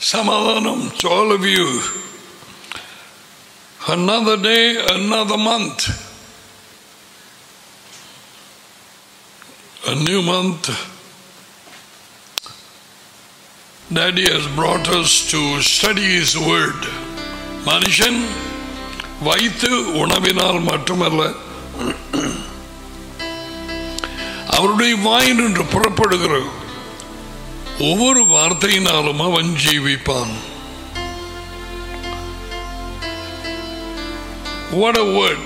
சமாதானம் to all of you. Another day, another month. A new month. Daddy has brought us to study His Word. மனுஷன் வைத்து உணவினால் மட்டுமல்ல அவருடைய வாயினின்று புறப்படுகிற ஒவ்வொரு வார்த்தையினாலும் அவன் ஜீவிப்பான் What a word.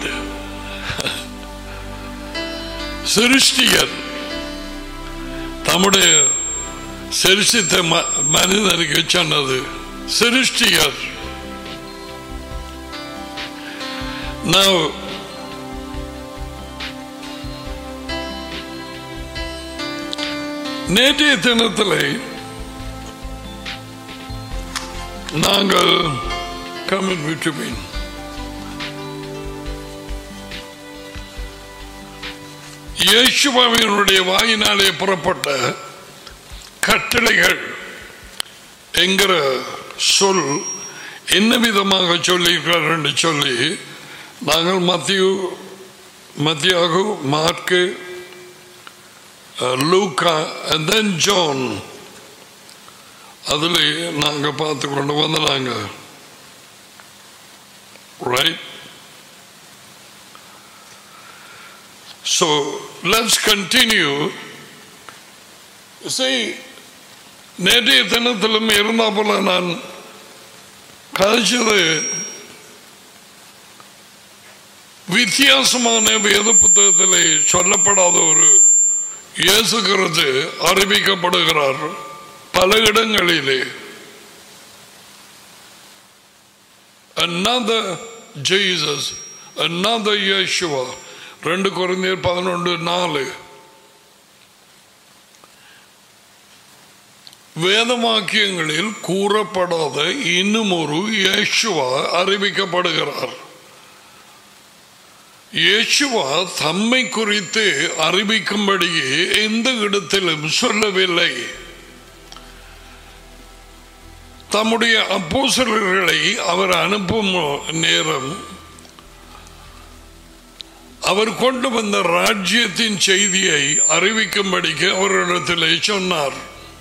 சிருஷ்டிகர் தம்முடைய சிருஷ்டித்த ம- மனிதனுக்கு சொன்னது சிருஷ்டிகர் Now, நேற்றைய தினத்தில் நாங்கள் கமின் விட்டுமீன் இயேசுவாவினுடைய வாயினாலே புறப்பட்ட கட்டளைகள் என்கிற சொல் என்ன விதமாக சொல்லியிருக்கிறார் என்று சொல்லி நாங்கள் மத்திய மத்தியாகு மார்க்கு லூக்கா and then ஜான் அதில் நாங்கள் பார்த்து கொண்டு வந்து நாங்கள் ரைட் ஸோ லெட்ஸ் கண்டினியூ சரி நேற்றைய தினத்திலும் இருந்தா போல நான் கதைச்சது வித்தியாசமான வேத புத்தகத்திலே சொல்லப்படாத ஒரு இயேசுகிறது அறிவிக்கப்படுகிறார் பல இடங்களிலே another Jesus another Yeshua ரெண்டு குறைந்தர் பதினொன்று நாலு வேதவாக்கியங்களில் கூறப்படாத இன்னும் ஒரு இயேசுவா அறிவிக்கப்படுகிறார் இயேசுவா தம்மை குறித்து அறிவிக்கும்படியே எந்த இடத்திலும் சொல்லவில்லை தம்முடைய அப்போசலர்களை அவர் அனுப்பும் நேரம் அவர் கொண்டு வந்த ராஜ்யத்தின் செய்தியை அறிவிக்கும்படிக்கு அவரிடத்திலே சொன்னார்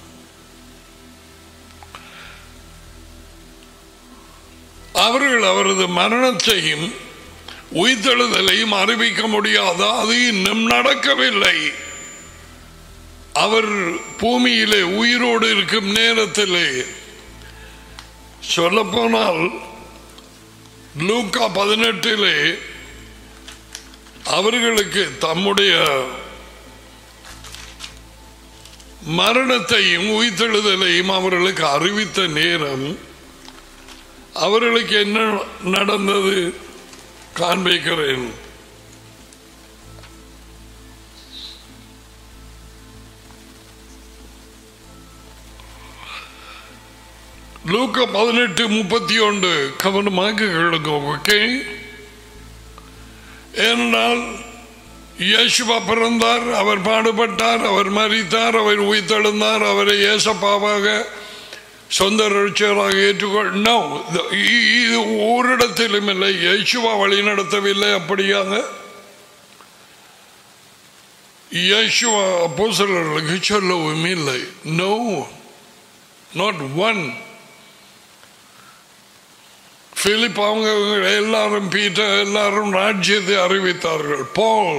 அவர்கள் அவரது மரணத்தையும் உயிர்த்தெழுதலையும் அறிவிக்க முடியாத அது இன்னும் நடக்கவில்லை அவர் பூமியிலே உயிரோடு இருக்கும் நேரத்திலே சொல்லப்போனால் லூக்கா பதினெட்டிலே அவர்களுக்கு தம்முடைய மரணத்தையும் உயிர்த்தெழுதலையும் அவர்களுக்கு அறிவித்த நேரம் அவர்களுக்கு என்ன நடந்தது காண்பிக்கிறேன் லூக்க பதினெட்டு முப்பத்தி ஒன்று கவனமாக கேளுங்க ஓகே ஏனென்றால் இயேசுவா பிறந்தார் அவர் பாடுபட்டார் அவர் மறித்தார் அவர் உயிர்த்தெழுந்தார் அவரை ஏசப்பாவாக சொந்த ரட்சகராக ஏற்றுக்கொள் நோ இது ஓரிடத்திலும் இல்லை இயேசுவா வழி நடத்தவில்லை அப்படியாக இயேசுவா அப்போஸ்தலர்களுக்கு சொல்லவும் இல்லை நோ நாட் ஒன் பிலிப் அவங்க எல்லாரும் பீட்டர் எல்லாரும் ராஜ்யத்தை அறிவித்தார்கள் பால்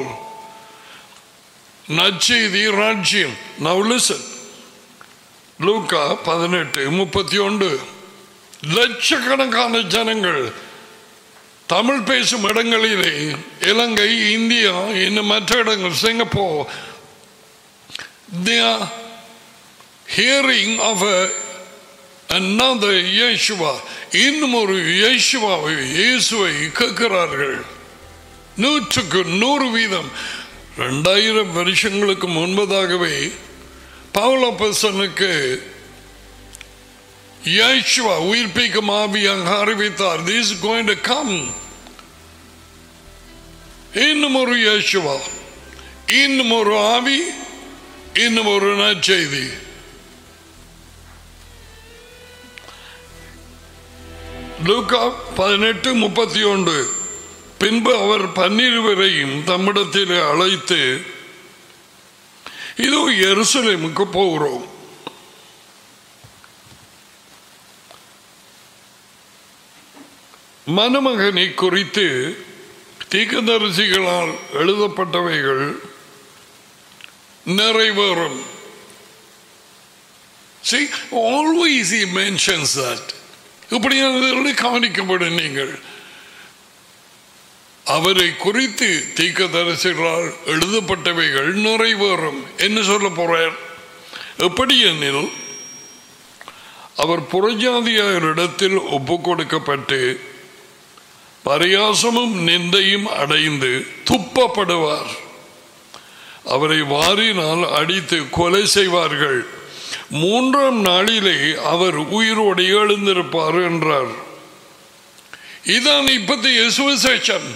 நச்செய்தி ராஜ்யம் நவ் லிசன் லூக்கா பதினெட்டு முப்பத்தி ஒன்று லட்சக்கணக்கான ஜனங்கள் தமிழ் பேசும் இடங்களிலே இலங்கை இந்தியா இன்னும் மற்ற இடங்கள் Singapore they are hearing of a another Yeshua இன்னும் ஒரு இயேசுவாவை இயேசுவை கேட்கிறார்கள் நூற்றுக்கு நூறு வீதம் ரெண்டாயிரம் வருஷங்களுக்கு முன்பதாகவே பவுலப்பசனுக்கு இயேசுவா உயிர்ப்பிக்கும் ஆவியாக அறிவித்தார் திஸ் கோயிங் டு கம் இன்னும் ஒரு இயேசுவா இன்னும் ஒரு ஆவி இன்னும் ஒரு நற்செய்தி லூக்கா பதினெட்டு முப்பத்தி ஒன்று பின்பு அவர் பன்னிருவரையும் தம்மிடத்தில் அழைத்து இதோ எருசலேமுக்கு போகிறோம் மணமகனை குறித்து தீக்கதரிசிகளால் எழுதப்பட்டவைகள் நிறைவேறும் See, always he mentions that. இப்படியானது கவனிக்கப்படும் நீங்கள் அவரை குறித்து தீக்கதரிசிகளால் எழுதப்பட்டவைகள் நிறைவேறும் என்ன சொல்ல போறார் எப்படி எனில் அவர் புறஜாதியாரிடத்தில் ஒப்பு கொடுக்கப்பட்டு பரியாசமும் நிந்தையும் அடைந்து துப்பப்படுவார் அவரை வாரினால் அடித்து கொலை செய்வார்கள் மூன்றாம் நாளிலே அவர் உயிரோடு எழுந்திருப்பார் என்றார் இதான் இப்பத்திய சுவிசேஷம்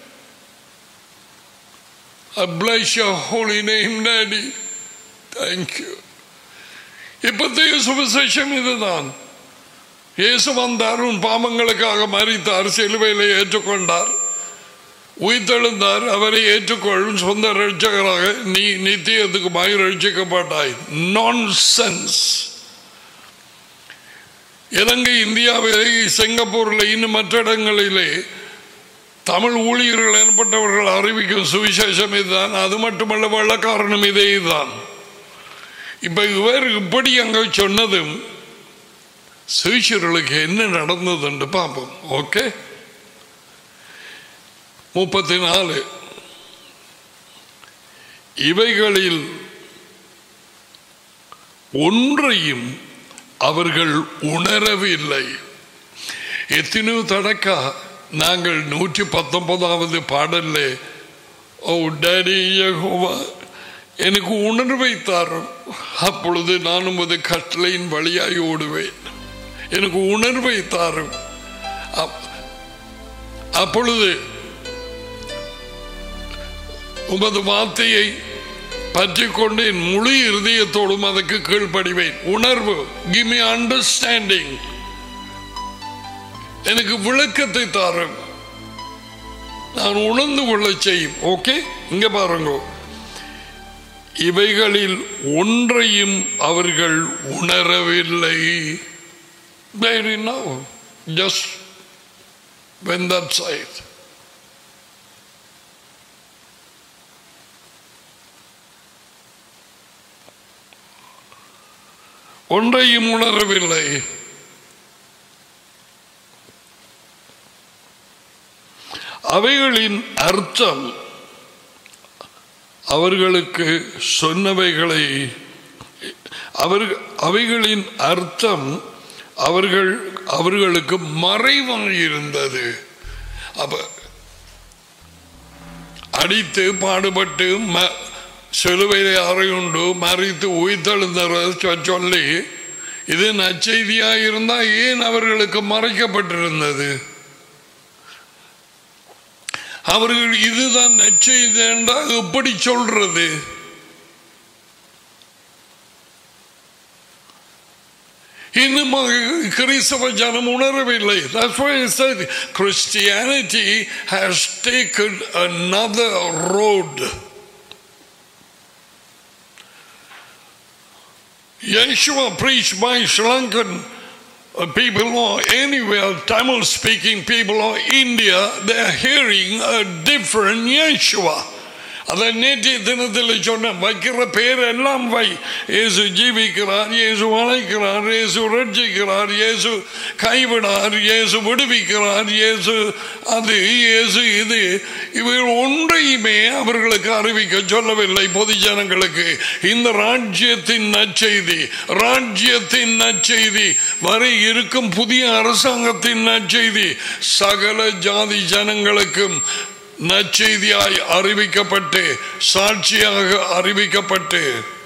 I bless your holy name, Daddy. Thank you. இப்பத்திய சுவிசேஷம் இதுதான் இயேசு வந்தார் உன் பாவங்களுக்காக மறித்தார் சிலுவையில் ஏற்றுக்கொண்டார் உயிர்த்தெழுந்தார் அவரை ஏற்றுக்கொள்ளும் சொந்த ரட்சகராக நீ நித்தியத்துக்கு மயிர் ரட்சிக்கப்பட்டாய் நான் சென்ஸ் இலங்கை இந்தியாவிலே சிங்கப்பூரில் இன்னும் மற்ற இடங்களிலே தமிழ் ஊழியர்கள் எனப்பட்டவர்கள் அறிவிக்கும் சுவிசேஷம் இதுதான் அது மட்டுமல்ல வெள்ளக்காரனும் இதே தான் இப்ப இவர் இப்படி அங்க சொன்னதும் சீஷர்களுக்கு என்ன நடந்தது என்று பார்ப்போம் ஓகே முப்பத்தி நாலு இவைகளில் ஒன்றையும் அவர்கள் உணரவில்லை எத்தனையோ தடக்கா நாங்கள் நூற்றி பத்தொன்பதாவது பாடல்ல ஓ டேடி யெகோவா எனக்கு உணர்வை தாரும் அப்பொழுது நான் உமது கட்டளையின் வழியாய் ஓடுவேன் எனக்கு உணர்வை தாரும் அப்- அப்பொழுது உமது வார்த்தையை பற்றி கொண்டு என் முழு இருதயத்தோடும் அதற்கு கீழ்ப்படிவேன் உணர்வு கிவ் மீ அண்டர்ஸ்டாண்டிங் எனக்கு விளக்கத்தை தாரும் நான் உணர்ந்து கொள்ள செய்யும் ஓகே இங்க பாருங்க இவைகளில் ஒன்றையும் அவர்கள் உணரவில்லை They didn't know. Just when that side. ஒன்றையும் உணரவில்லை அவைகளின் அர்த்தம் அவர்களுக்கு சொன்னவைகளை அவர் அவைகளின் அர்த்தம் அவர்கள் அவர்களுக்கு மறைவாக இருந்தது அப்ப அடித்து பாடுபட்டு ம சிலுவையை அறையுண்டு மறித்து உயிர்த்தெழுந்த சொல்லி இது நச்செய்தியாக இருந்தா ஏன் அவர்களுக்கு மறைக்கப்பட்டிருந்தது அவர்கள் இதுதான் நச்செய்தி என்றால் எப்படி சொல்றது இன்னும் கிறிஸ்தவ ஜனம் உணரவில்லை That's why I said Christianity has taken another road. Yeshua preached by Sri Lankan uh, people or anywhere, Tamil speaking people or India, they are hearing a different Yeshua. அதை நேற்றைய தினத்தில் சொன்ன வைக்கிற பேர் எல்லாம் வை இயேசு ஜீவிக்கிறார் இயேசு அழைக்கிறார் இயேசு ரட்சிக்கிறார் இயேசு கைவிடார் இயேசு விடுவிக்கிறார் இயேசு அது இயேசு இது இவர்கள் ஒன்றையுமே அவர்களுக்கு அறிவிக்க சொல்லவில்லை பொது ஜனங்களுக்கு இந்த ராஜ்யத்தின் நற்செய்தி ராஜ்யத்தின் நற்செய்தி வரை இருக்கும் புதிய அரசாங்கத்தின் நற்செய்தி சகல ஜாதி ஜனங்களுக்கும் நற்செய்தியாய் அறிவிக்கப்பட்டு சாட்சியாக அறிவிக்கப்பட்டு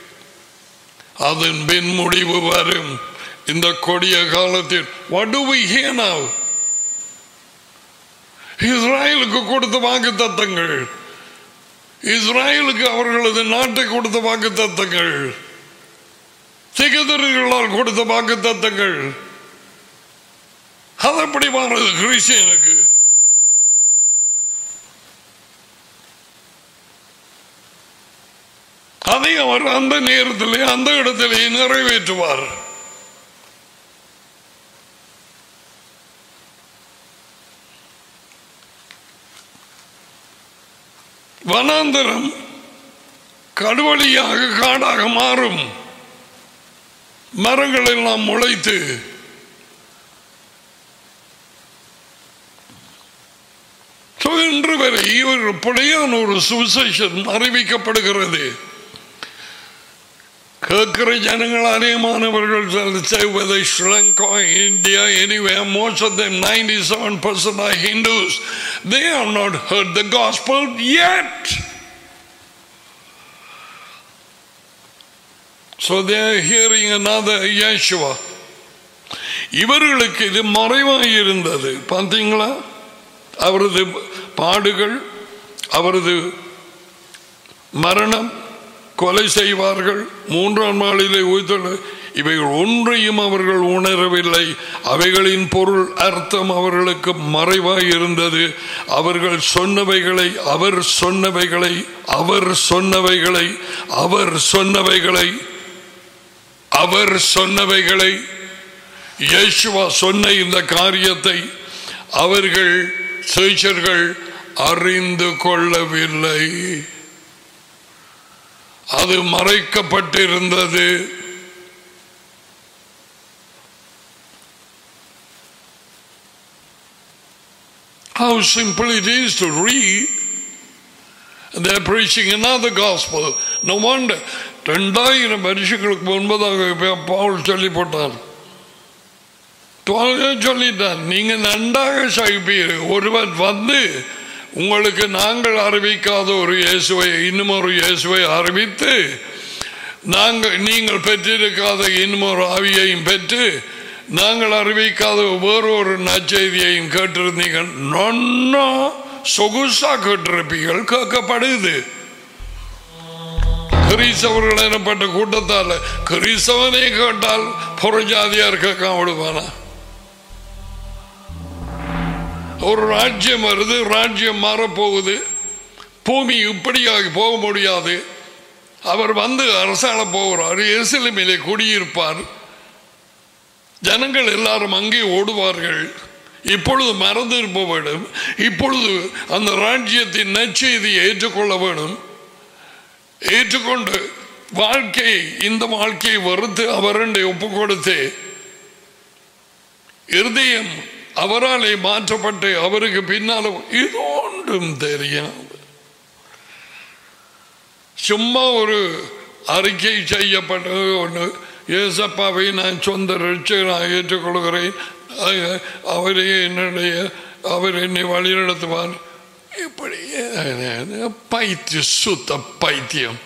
அதன் பின் முடிவு வரும் இந்த கொடிய காலத்தில் what do we hear now இஸ்ராயலுக்கு கொடுத்த வாக்கு தத்தங்கள் இஸ்ராயலுக்கு அவர்களது நாட்டை கொடுத்த வாக்கு தத்தங்கள் திகதர்களால் கொடுத்த வாக்கு தத்தங்கள் அது எப்படி மாறுது கிறிஸ்டியனுக்கு அதை அவர் அந்த நேரத்திலே அந்த இடத்திலே நிறைவேற்றுவார் வனாந்தரம் கடுவழியாக காடாக மாறும் மரங்கள் எல்லாம் முளைத்து So, இன்று வரை ஒரு புடையான ஒரு சுவிசேஷன் அறிவிக்கப்படுகிறது கேட்கிற ஜனங்கள் அநேகமானவர்கள் say whether Sri Lanka, India, anywhere, most of them, 97% are Hindus. They have not heard the gospel yet. So they are hearing another Yeshua. இவர்களுக்கு இது மறைவாக இருந்தது பார்த்தீங்களா அவரது பாடுகள் அவரது மரணம் கொலை செய்வார்கள் மூன்றாம் நாளிலே உயிர்த்தெழு இவைகள் ஒன்றையும் அவர்கள் உணரவில்லை அவைகளின் பொருள் அர்த்தம் அவர்களுக்கு மறைவாய் இருந்தது அவர்கள் சொன்னவைகளை அவர் சொன்னவைகளை அவர் சொன்னவைகளை அவர் சொன்னவைகளை அவர் சொன்னவைகளை இயேசுவா சொன்ன இந்த காரியத்தை அவர்கள் சீச்சர்கள் அறிந்து கொள்ளவில்லை அது மறைக்கப்பட்டிருந்தது How simple it is to read. They're preaching another gospel. No wonder. ரெண்டாயிரம் வருஷங்களுக்கு முன்பதாக ப- பவுல் சொல்லி போட்டார் துவால சொல்லிட்டார் நீங்க நன்றாக சகிப்பீர் ஒருவர் வந்து உங்களுக்கு நாங்கள் அறிவிக்காத ஒரு இயேசுவை இன்னும் ஒரு இயேசுவை அறிவித்து நாங்கள் நீங்கள் பெற்றிருக்காத இன்னும் ஒரு ஆவியையும் பெற்று நாங்கள் அறிவிக்காத வேறொரு நற்செய்தியையும் கேட்டிருந்தீங்க நொன்னா சொகுசா கேட்டிருப்பீர்கள் கேட்கப்படுது கிறிஸ்தவர்கள் எனப்பட்ட கூட்டத்தால் கிறிஸ்தவனே கேட்டால் புறஜாதியார் கேட்காம விடுவானா ஒரு ராஜ்யம் வருது ராஜ்யம் மாறப்போகுது பூமி இப்படியாக போக முடியாது அவர் வந்து அரசாண போகிறார் எருசலேமிலே குடியிருப்பார் ஜனங்கள் எல்லாரும் அங்கே ஓடுவார்கள் இப்பொழுது மறந்து இருப்ப வேண்டும் இப்பொழுது அந்த ராஜ்யத்தின் நற்செய்தியை ஏற்றுக்கொள்ள வேணும் ஏற்றுக்கொண்டு வாழ்க்கையை இந்த வாழ்க்கையை வெறுத்து அவரண்டை ஒப்பு கொடுத்து இருதயம் அவராலே மாற்றப்பட்டு அவருக்கு பின்னால இது ஒன்றும் தெரியாது சும்மா ஒரு அறிக்கை செய்யப்பட்டது ஒன்று ஏசப்பாவை நான் சொந்த ரட்சகனாக ஏற்றுக்கொள்கிறேன் அ- அவரே என்னுடைய அவர் என்னை வழிநடத்துவார் இப்படி பைத்தியம் சுத்த பைத்தியம்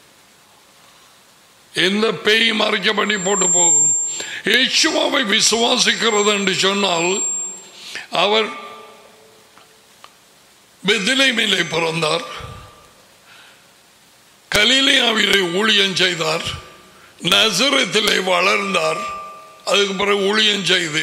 எந்த பேய் மறைக்க பண்ணி போட்டு போகும் இயேசுவாவை விசுவாசிக்கிறது என்று சொன்னால் அவர் பெதிலைமிலே பிறந்தார் கலிலியாவிலே ஊழியம் செய்தார் நசரத்திலே வளர்ந்தார் அதுக்கு பிறகு ஊழியம் செய்து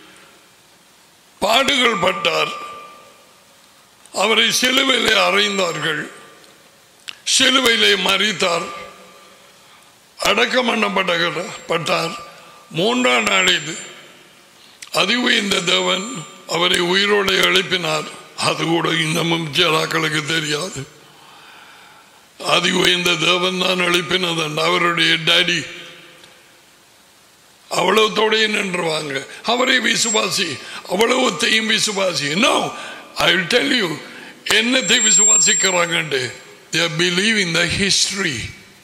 பாடுகள் பட்டார் அவரை சிலுவையிலே அறைந்தார்கள் சிலுவையிலே மறித்தார் அடக்கம் பண்ணப்பட்ட பட்டார் மூன்றாம் நாளில் அதிவு இந்த தேவன் அவரை உயிரோடு எழுப்பினார் அது கூட இன்னமும் ஜலாக்களுக்கு தெரியாது அதி உயர்ந்த தேவன் தான் எழுப்பினது அவருடைய டாடி அவ்வளவுத்தோடையே நின்றுவாங்க அவரை விசுவாசி அவ்வளவுத்தையும் விசுவாசி no I will tell you என்னத்தை விசுவாசிக்கிறாங்கண்டு they believe in the history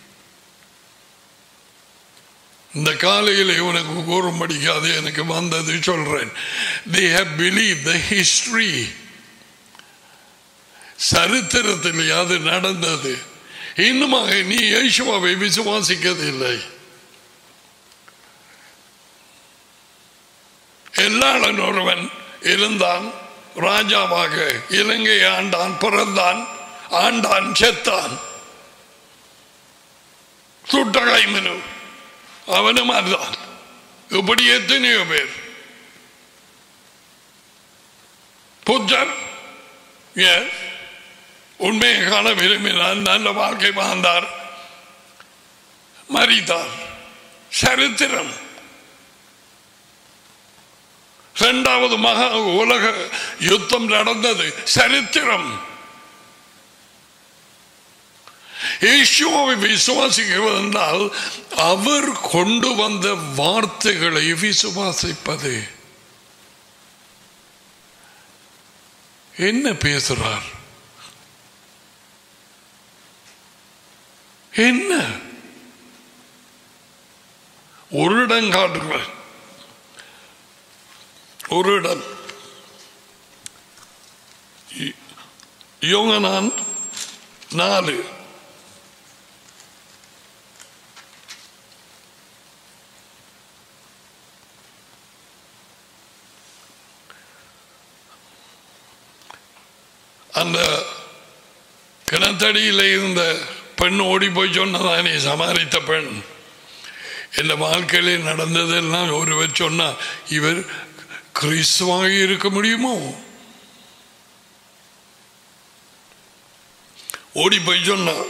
இந்த காலையில் உனக்கு கூறும்படிக்காது எனக்கு வந்தது சொல்றேன் they have believed the history சரித்திரத்தில் அது நடந்தது இன்னுமாக நீ யேசுவாவை விசுவாசிக்கவில்லை எல்லாளன் ஒருவன் இருந்தான் ராஜாவாக இலங்கை ஆண்டான் பிறந்தான் ஆண்டான் செத்தான் சுட்டகை மனு அவனும் அதுதான் இப்படி எத்தனையோ பேர் புத்தர் எஸ் உண்மையை காண விரும்பினார் நல்ல வாழ்க்கை வாழ்ந்தார் மறித்தார் சரித்திரம் இரண்டாவது மகா உலக யுத்தம் நடந்தது சரித்திரம் இயேசுவை விசுவாசிக்கிறது என்றால் அவர் கொண்டு வந்த வார்த்தைகளை விசுவாசிப்பது என்ன பேசுறார் என்ன ஒரு இடம் காட்டுங்கள் ஒரு இடம் இ- யோகனான் நாலு அந்த கிணத்தடியில் இருந்த பெண் ஓடி போய் சொன்னதானே சமாளித்த பெண் என் வாழ்க்கையிலே நடந்ததெல்லாம் ஒருவர் சொன்னா இவர் கிறிஸ்துவாக இருக்க முடியுமோ ஓடி போய் சொன்னார்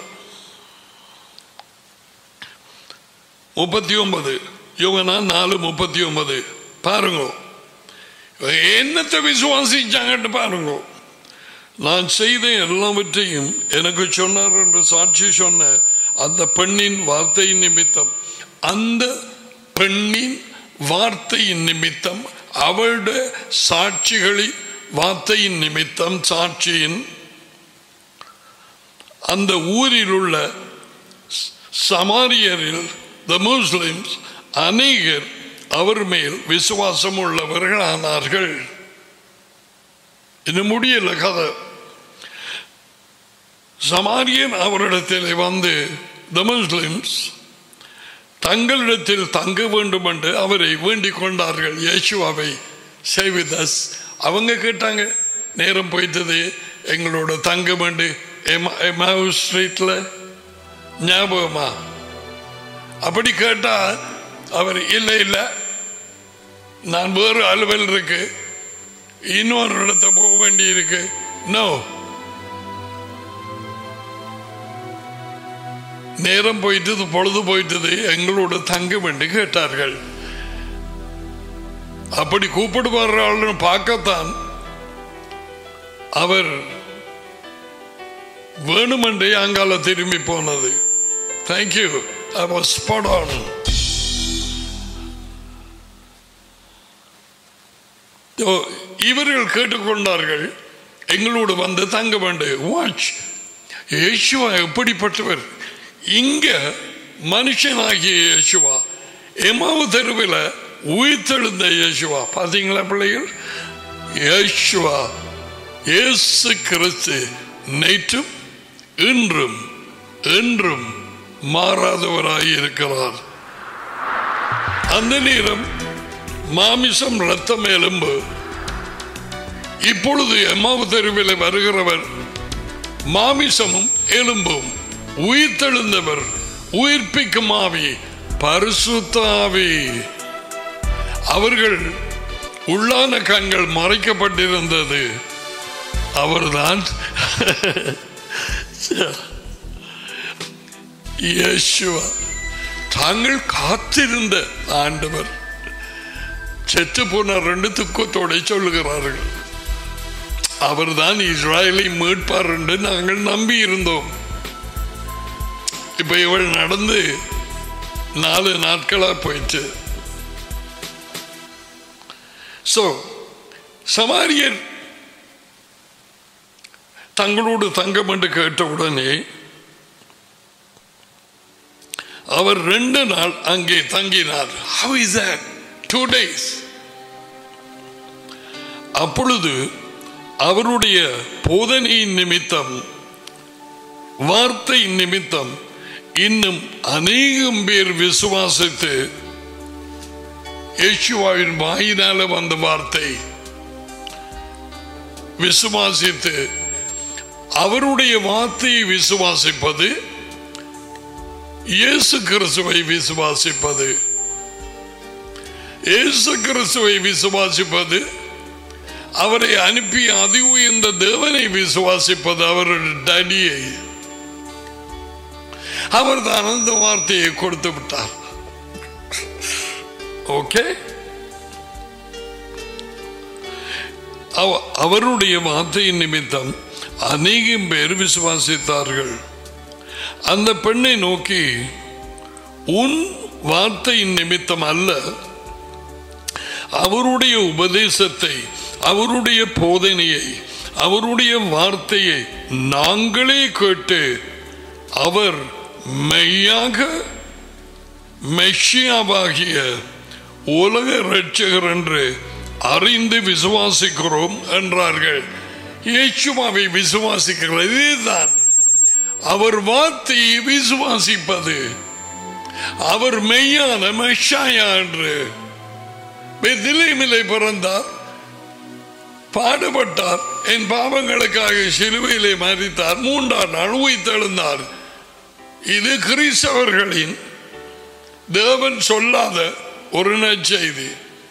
முப்பத்தி ஒன்பது யோகனா நாலு முப்பத்தி ஒன்பது பாருங்க என்னத்தை விசுவாசிச்சாங்கன்னு பாருங்க நான் செய்த எல்லாவற்றையும் எனக்கு சொன்னார் என்று சாட்சி சொன்ன அந்த பெண்ணின் வார்த்தையின் நிமித்தம் அந்த பெண்ணின் வார்த்தையின் நிமித்தம் அவளுடைய சாட்சிகளின் வார்த்தையின் நிமித்தம் சாட்சியின் அந்த ஊரில் உள்ள சமாரியரில் த முஸ்லிம்ஸ் அநேகர் அவர் மேல் விசுவாசம் உள்ளவர்கள் ஆனார்கள் இன்னும் முடியல கதை சமாரியன் அவரிடத்தில் வந்து த முஸ்லிம்ஸ் தங்களிடத்தில் தங்க வேண்டும் என்று அவரை வேண்டிக் கொண்டார்கள் இயேசுவாவை செய்விதஸ் அவங்க கேட்டாங்க நேரம் போய்த்தது எங்களோட தங்க வேண்டு எமாவு ஸ்ட்ரீட்ல ஞாபகமா அப்படி கேட்டா அவர் இல்லை இல்லை நான் வேறு அலுவல் இருக்கு இன்னொரு இடத்த போக வேண்டி இருக்கு நோ நேரம் போயிட்டது பொழுது போயிட்டது எங்களோட தங்க வேண்டி கேட்டார்கள் அப்படி கூப்பிடுவார்கள் பார்க்கத்தான் அவர் வேணுமென்றே அங்கால திரும்பி போனது thank you I was spot on இவர்கள் கேட்டுக்கொண்டார்கள் எங்களோடு வந்து தங்க வேண்டும் வாட்ச் இயேசுவா எப்படிப்பட்டவர் இங்க மனுஷனாகிய இயேசுவா எமாவு தெருவில் உயிர்த்தெழுந்த இயேசுவா பார்த்தீங்களா பிள்ளைகள் இயேசுவா இயேசு கிறிஸ்து நேற்றும் இன்றும் என்றும் மாறாதவராய் இருக்கிறார் அந்த நேரம் மாமிசம் ரத்தம் எலும்பு இப்பொழுது எம்மாவு தெருவில் வருகிறவர் மாமிசமும் எலும்பும் உயிர்த்தெழுந்தவர் உயிர்ப்பிக்கும் ஆவி பரிசுத்த ஆவி அவர்கள் உள்ளான கண்கள் மறைக்கப்பட்டிருந்தது அவர்தான் இயேசுவா தாங்கள் காத்திருந்த ஆண்டவர் செத்து போன ரெண்டு துக்கத்தோட சொல்லுகிறார்கள் அவர்தான் இஸ்ராயலை மீட்பார் என்று நாங்கள் நம்பி இருந்தோம் இப்ப இவள் நடந்து நாலு நாட்களா போயிட்டு சோ சமாரியர் தங்களோடு தங்கம் என்று கேட்டவுடனே அவர் ரெண்டு நாள் அங்கே தங்கினார் how is that two days அப்பொழுது அவருடைய போதனையின் நிமித்தம் வார்த்தை நிமித்தம் இன்னும் அநேகம் பேர் விசுவாசித்து யேசுவாவின் வாயினால வந்த வார்த்தை விசுவாசித்து அவருடைய வார்த்தையை விசுவாசிப்பது இயேசு கிறிஸ்துவை விசுவாசிப்பது இயேசு கிறிஸ்துவை விசுவாசிப்பது அவரை அனுப்பிய அதி உயர்ந்த தேவனை விசுவாசிப்பது அவருடைய டடியை அவர் தான் அந்த வார்த்தையை கொடுத்து விட்டார் ஓகே அவ- அவருடைய வார்த்தையின் நிமித்தம் அநேகம் பேர் விசுவாசித்தார்கள் அந்த பெண்ணை நோக்கி உன் வார்த்தையின் நிமித்தம் அல்ல அவருடைய உபதேசத்தை அவருடைய போதனையை அவருடைய வார்த்தையை நாங்களே கேட்டு அவர் மெய்யாக மெஷியாவாகிய உலக இரட்சகர் என்று அறிந்து விசுவாசிக்கிறோம் என்றார்கள் இயேசுவாவை விசுவாசிக்கிறது இதுதான் அவர் வார்த்தையை விசுவாசிப்பது அவர் மெய்யான மெஷாயா என்று பெத்லெஹேமிலே பிறந்தார் பாடுபட்டார் என் பாவங்களுக்காக சிலுவையிலே மறித்தார் மூன்றாம் நாள் உயிர்த்தெழுந்தார் இது கிறிஸ்தவர்களின் தேவன் சொல்லாத ஒரு நற்செய்தி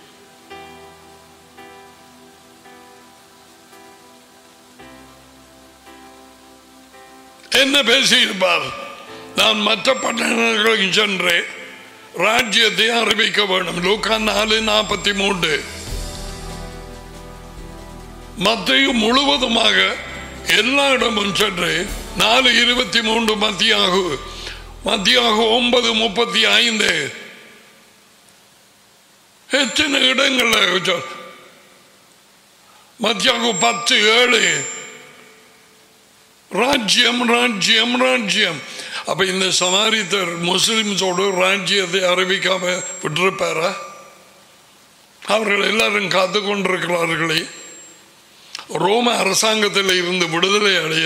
என்ன பேசியிருப்பார் நான் மற்ற பட்டணங்களுக்கு சென்று ராஜ்யத்தை அறிவிக்க வேண்டும் லூக்கா நாலு நாற்பத்தி மூன்று மத்தையும் முழுவதுமாக எல்லா இடமும் சென்று நாலு இருபத்தி மூன்று மத்தியாக மத்தியாக ஒன்பது முப்பத்தி ஐந்து எத்தனை இடங்கள்ல சொல். மத்தியாக பத்து ஏழு ராஜ்யம் ராஜ்யம் ராஜ்யம் அப்ப இந்த சமாரித்தர் முஸ்லிம்ஸோடு ராஜ்யத்தை அறிவிக்காம விட்டிருப்பாரா அவர்கள் எல்லாரும் காத்து கொண்டிருக்கிறார்களே ரோம அரசாங்கத்தில் இருந்து விடுதலை அடைய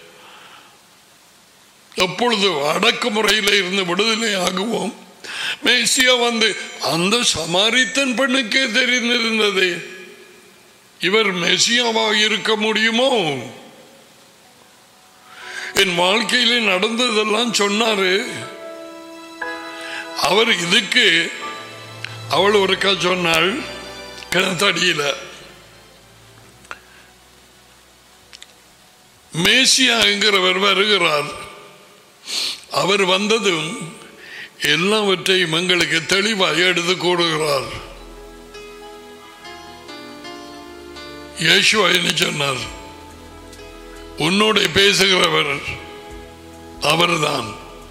எப்பொழுது அடக்குமுறையில் இருந்து விடுதலை ஆகுவோம் மேசியா வந்து அந்த சமாரித்தன் பெண்ணுக்கே தெரிந்திருந்தது இவர் மெசியாவாக இருக்க முடியுமோ என் வாழ்க்கையில நடந்ததெல்லாம் சொன்னாரு அவர் இதுக்கு அவள் ஒருக்கா சொன்னாள் கிணத்தடியில மேசியா என்கிறவர் வருகிறார் அவர் வந்ததும் எல்லாவற்றையும் எங்களுக்கு தெளிவாக எடுத்து கூறுகிறார் இயேசுவா என்ன சொன்னார் உன்னோட பேசுகிறவர் அவர்தான்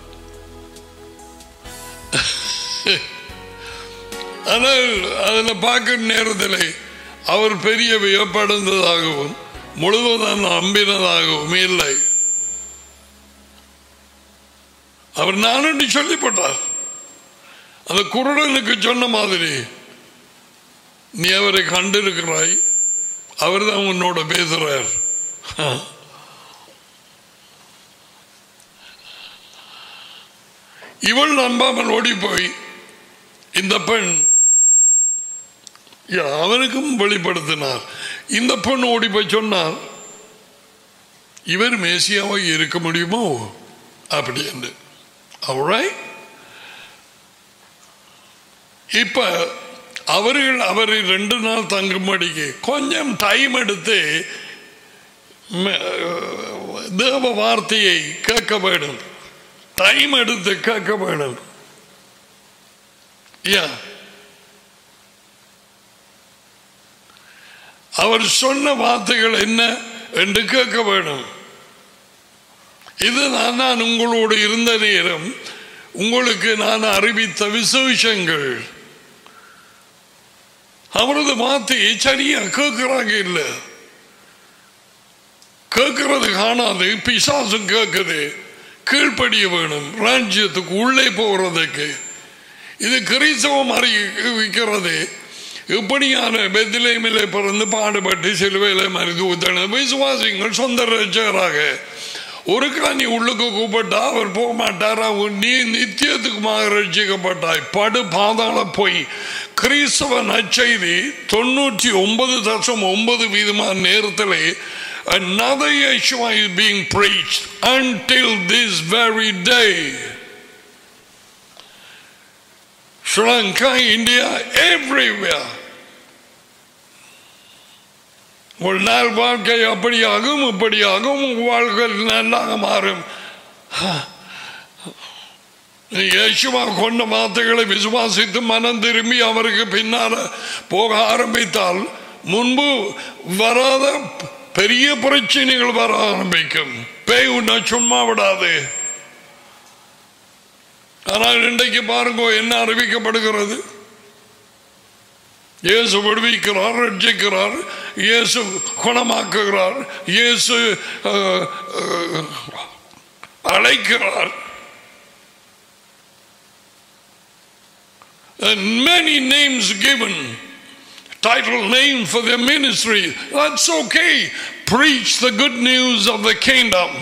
ஆனால் அதில் பார்க்கிற நேரத்தில் அவர் பெரிய வியப்படைந்ததாகவும் முழுவதும் நம்பினதாகவும் இல்லை அவர் நானு சொல்லிப்பட்டார் அந்த குருடனுக்கு சொன்ன மாதிரி நீ அவரை கண்டிருக்கிறாய் அவர் தான் உன்னோட பேசுறார் இவள் நம்பாமல் ஓடி போய் இந்த பெண் யா, அவனுக்கும் வெளிப்படுத்தினார் இந்த பெண் ஓடி போய் சொன்னார் இவர் மேசியாவாக இருக்க முடியுமோ அப்படி என்று அவரை இப்ப அவர்கள் அவரை ரெண்டு நாள் தங்கும்படிக்கு கொஞ்சம் டைம் எடுத்து ம- தேவ வார்த்தையை கேட்க வேண்டும் டைம் எடுத்து கேட்க வேண்டும் யா அவர் சொன்ன வார்த்தைகள் என்ன என்று கேட்க வேண்டும் இது நான் நான் உங்களோடு இருந்த நேரம் உங்களுக்கு நான் அறிவித்த விசேஷங்கள் அவரது வார்த்தையை சரியா கேட்கிறாங்க இல்லை கேட்கறது காணாது பிசாசும் கேட்குது கீழ்ப்படிய வேணும் ராஜ்யத்துக்கு உள்ளே போகிறதுக்கு இது கிறிஸ்தவம் அறிவிக்கிறது இப்படியான பெத்திலேமிலே பிறந்து பாடுபட்டு சிலுவையில் மறித்து ஊத்தன விசுவாசிங்கள் சொந்த ரட்சகராக ஒரு நீ உள்ளுக்கு கூப்பிட்டா அவர் போக மாட்டார் அவர் நீ நித்தியத்துக்குமாக ரட்சிக்கப்பட்டாய் படு பாதாள போய் கிறிஸ்தவ நற்செய்தி தொண்ணூற்றி ஒன்பது தசம் ஒன்பது வீதமான நேரத்தில் another Yeshua is being preached until this very day. Sri Lanka, India, everywhere. உங்கள் நாள் வாழ்க்கை அப்படியாகும் இப்படியாகும் உங்கள் வாழ்க்கை நல்லாக மாறும் நீ இயேசுவா கொண்ட வார்த்தைகளை விசுவாசித்து மனம் திரும்பி அவருக்கு பின்னால போக ஆரம்பித்தால் முன்பு வராத பெரிய பிரச்சனைகள் வர ஆரம்பிக்கும் பேய் உன்னை சும்மா விடாது ஆனால் இன்றைக்கு பாருங்க என்ன அறிவிக்கப்படுகிறது இயேசு விடுவிக்கிறார் ரட்சிக்கிறார் இயேசு குணமாக்குகிறார் இயேசு அஹ், அஹ், அழைக்கிறார் and many names given title name for their ministry that's okay preach the good news of the kingdom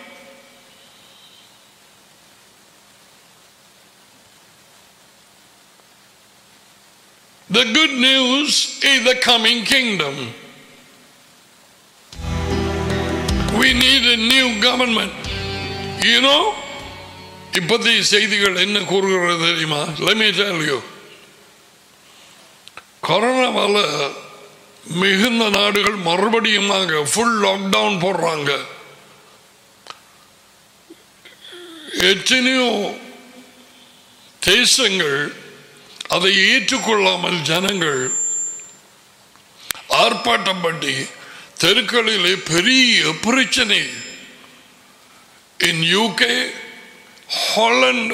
the good news is the coming kingdom we need a new government you know இப்போதைய செய்திகள் என்ன கூறுகிறது தெரியுமா let me tell you கொரோனாவால மிகுந்த நாடுகள் மறுபடியும் full lockdown போடுறாங்க எத்தனையோ தேசங்கள் அதை ஏற்றுக்கொள்ளாமல் ஜனங்கள் ஆர்ப்பாட்டம் பண்ணி தெருக்களிலே பெரிய பிரச்சனை இன் யூகே ஹாலண்ட்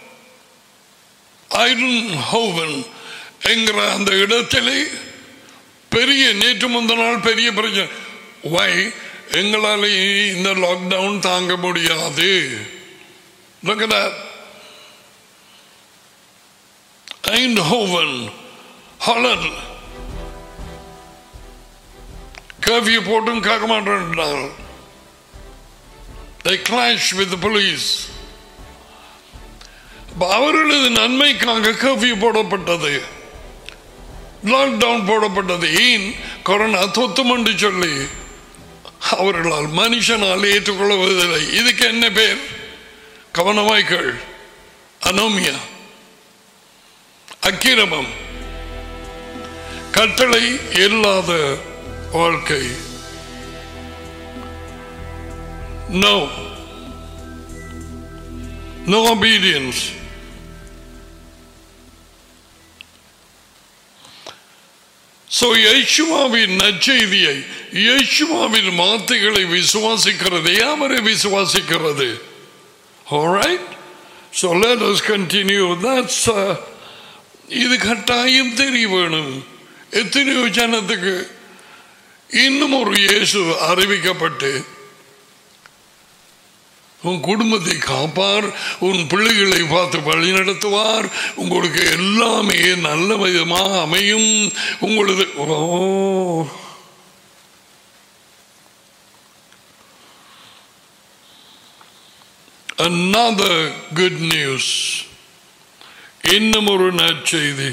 ஐரன் ஹோவன் என்கிற அந்த இடத்திலே பெரிய நேற்று முந்த நாள் பெரிய பிரச்சனை வை எங்களால் இனி இந்த லாக்டவுன் தாங்க முடியாது Look at that. Eindhoven, Holland. Curfew போட்டும் கேட்க மாட்டேன்றாங்க They clash with the police. அப்ப அவர்களது நன்மைக்காக கர்ஃபியூ போடப்பட்டது லாக்டவுன் போடப்பட்டது ஏன் கொரோனா தொத்தும் என்று சொல்லி அவர்களால் மனுஷனால் ஏற்றுக்கொள்வதில்லை இதுக்கு என்ன பேர் கவனமாய்கள் அனோமியா அக்கிரமம் கட்டளை இல்லாத வாழ்க்கை நோ நோ obedience So, இயேசுவாவின் நற்செய்தியை இயேசுவாவின் வார்த்தைகளை விசுவாசிக்கிறது அவரை விசுவாசிக்கிறது Alright? So let us continue. That's uh, இது கட்டாயம் தெரிய வேணும் எத்தனையோ ஜனத்துக்கு இன்னும் ஒரு இயேசு அறிவிக்கப்பட்டு உன் குடும்பத்தை காப்பார் உன் பிள்ளைகளை பார்த்து வழி நடத்துவார் உங்களுக்கு எல்லாமே நல்ல விதமாக அமையும் உங்களது ஓ another good news இன்னும் ஒரு நற்செய்தி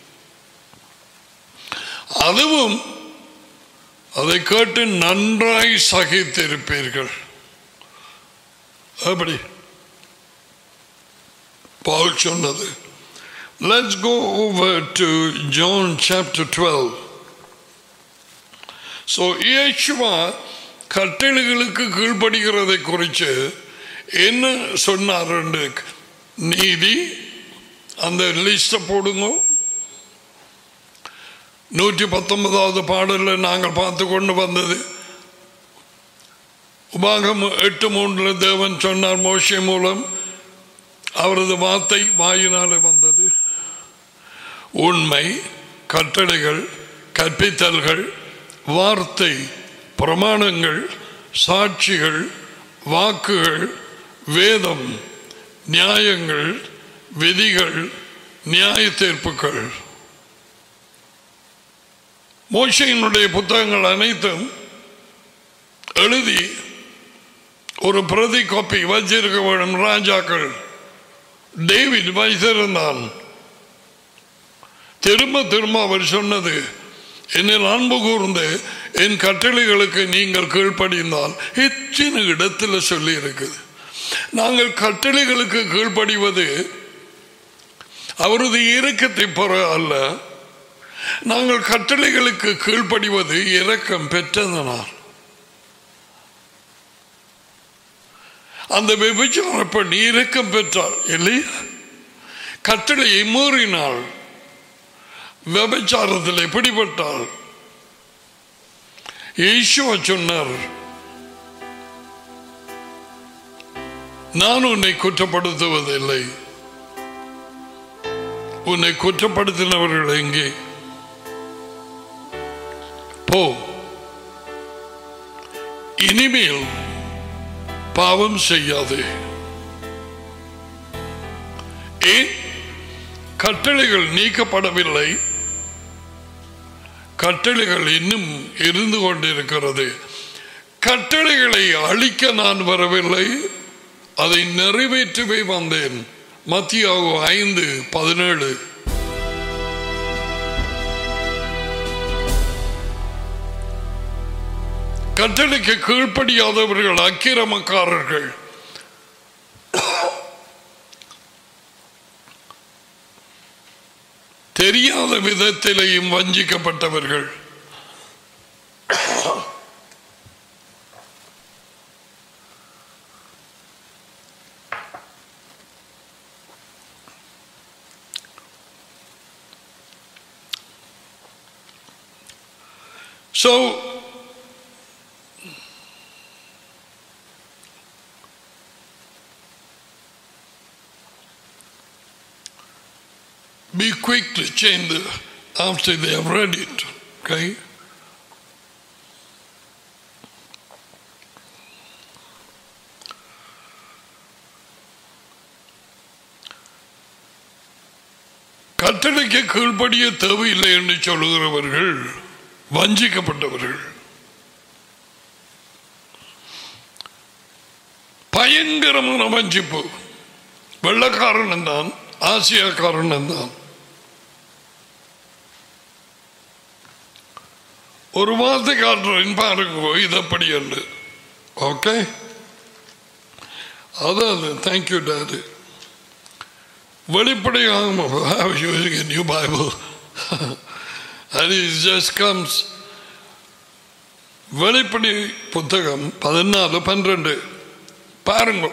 அதுவும் அதை கேட்டு நன்றாய் சகித்திருப்பீர்கள் அப்படி பால் சொன்னது Let's go over to John chapter 12. So, இயேசுவா கட்டளைகளுக்கு கீழ்ப்படுகிறதை குறித்து என்ன சொன்னார் நீதி அந்த லிஸ்ட போடுங்க நூற்றி பத்தொன்பதாவது பாடலில் நாங்கள் பார்த்து கொண்டு வந்தது உபாகம் எட்டு மூன்றில் தேவன் சொன்னார் மோஷை மூலம் அவரது வார்த்தை வாயினாலே வந்தது உண்மை கட்டளைகள் கற்பித்தல்கள் வார்த்தை பிரமாணங்கள் சாட்சிகள் வாக்குகள் வேதம் நியாயங்கள் விதிகள் நியாய தீர்ப்புகள் மோசையினுடைய புத்தகங்கள் அனைத்தும் எழுதி ஒரு பிரதி காப்பி வச்சிருக்க வேண்டும் ராஜாக்கள் டேவிட் வைத்திருந்தான் திரும்ப திரும்ப அவர் சொன்னது என்னில் அன்பு கூர்ந்து என் கட்டளைகளுக்கு நீங்கள் கீழ்ப்படிந்தால் எத்தனை இடத்துல சொல்லி இருக்குது நாங்கள் கட்டளைகளுக்கு கீழ்ப்படிவது அவரது இறக்கத்தை பெற அல்ல நாங்கள் கட்டளைகளுக்கு கீழ்ப்படிவது இரக்கம் பெற்றதனால் அந்த விபச்சார பெண் இரக்கம் பெற்றாள் இல்லையா கட்டளையை மீறினாள் விபச்சாரத்தில் பிடிபட்டாள் ஈஸ்வா சொன்னார் நான் உன்னை குற்றப்படுத்துவதில்லை உன்னை குற்றப்படுத்தினவர்கள் எங்கே போ இனிமேல் பாவம் செய்யாதே ஏன் கட்டளைகள் நீக்கப்படவில்லை கட்டளைகள் இன்னும் இருந்து கொண்டிருக்கிறது கட்டளைகளை அழிக்க நான் வரவில்லை அதை நிறைவேற்றவே வந்தேன் மத்தியாகு ஐந்து பதினேழு கட்டளைக்கு கீழ்ப்படியாதவர்கள் அக்கிரமக்காரர்கள் தெரியாத விதத்திலேயும் வஞ்சிக்கப்பட்டவர்கள் So, be quick to change the after they have read it. Okay? கட்டளைக்கு கீழ்ப்படிய தேவையில்லை என்று சொல்லுகிறவர்கள் வஞ்சிக்கப்பட்டவர்கள் பயங்கரமான வஞ்சிப்பு வெள்ளக்காரன் தான் ஆசியாக்காரன் தான் ஒரு வார்த்தை காட்டுறேன் பாருங்க இதப்படி என்று ஓகே அதாவது தேங்க்யூ டாடு வெளிப்படையாக யூசிங் நியூ பைபிள் அது ஜஸ்ட் கம்ஸ் வெளிப்படை புத்தகம் பதினாலு பன்னிரண்டு பாருங்க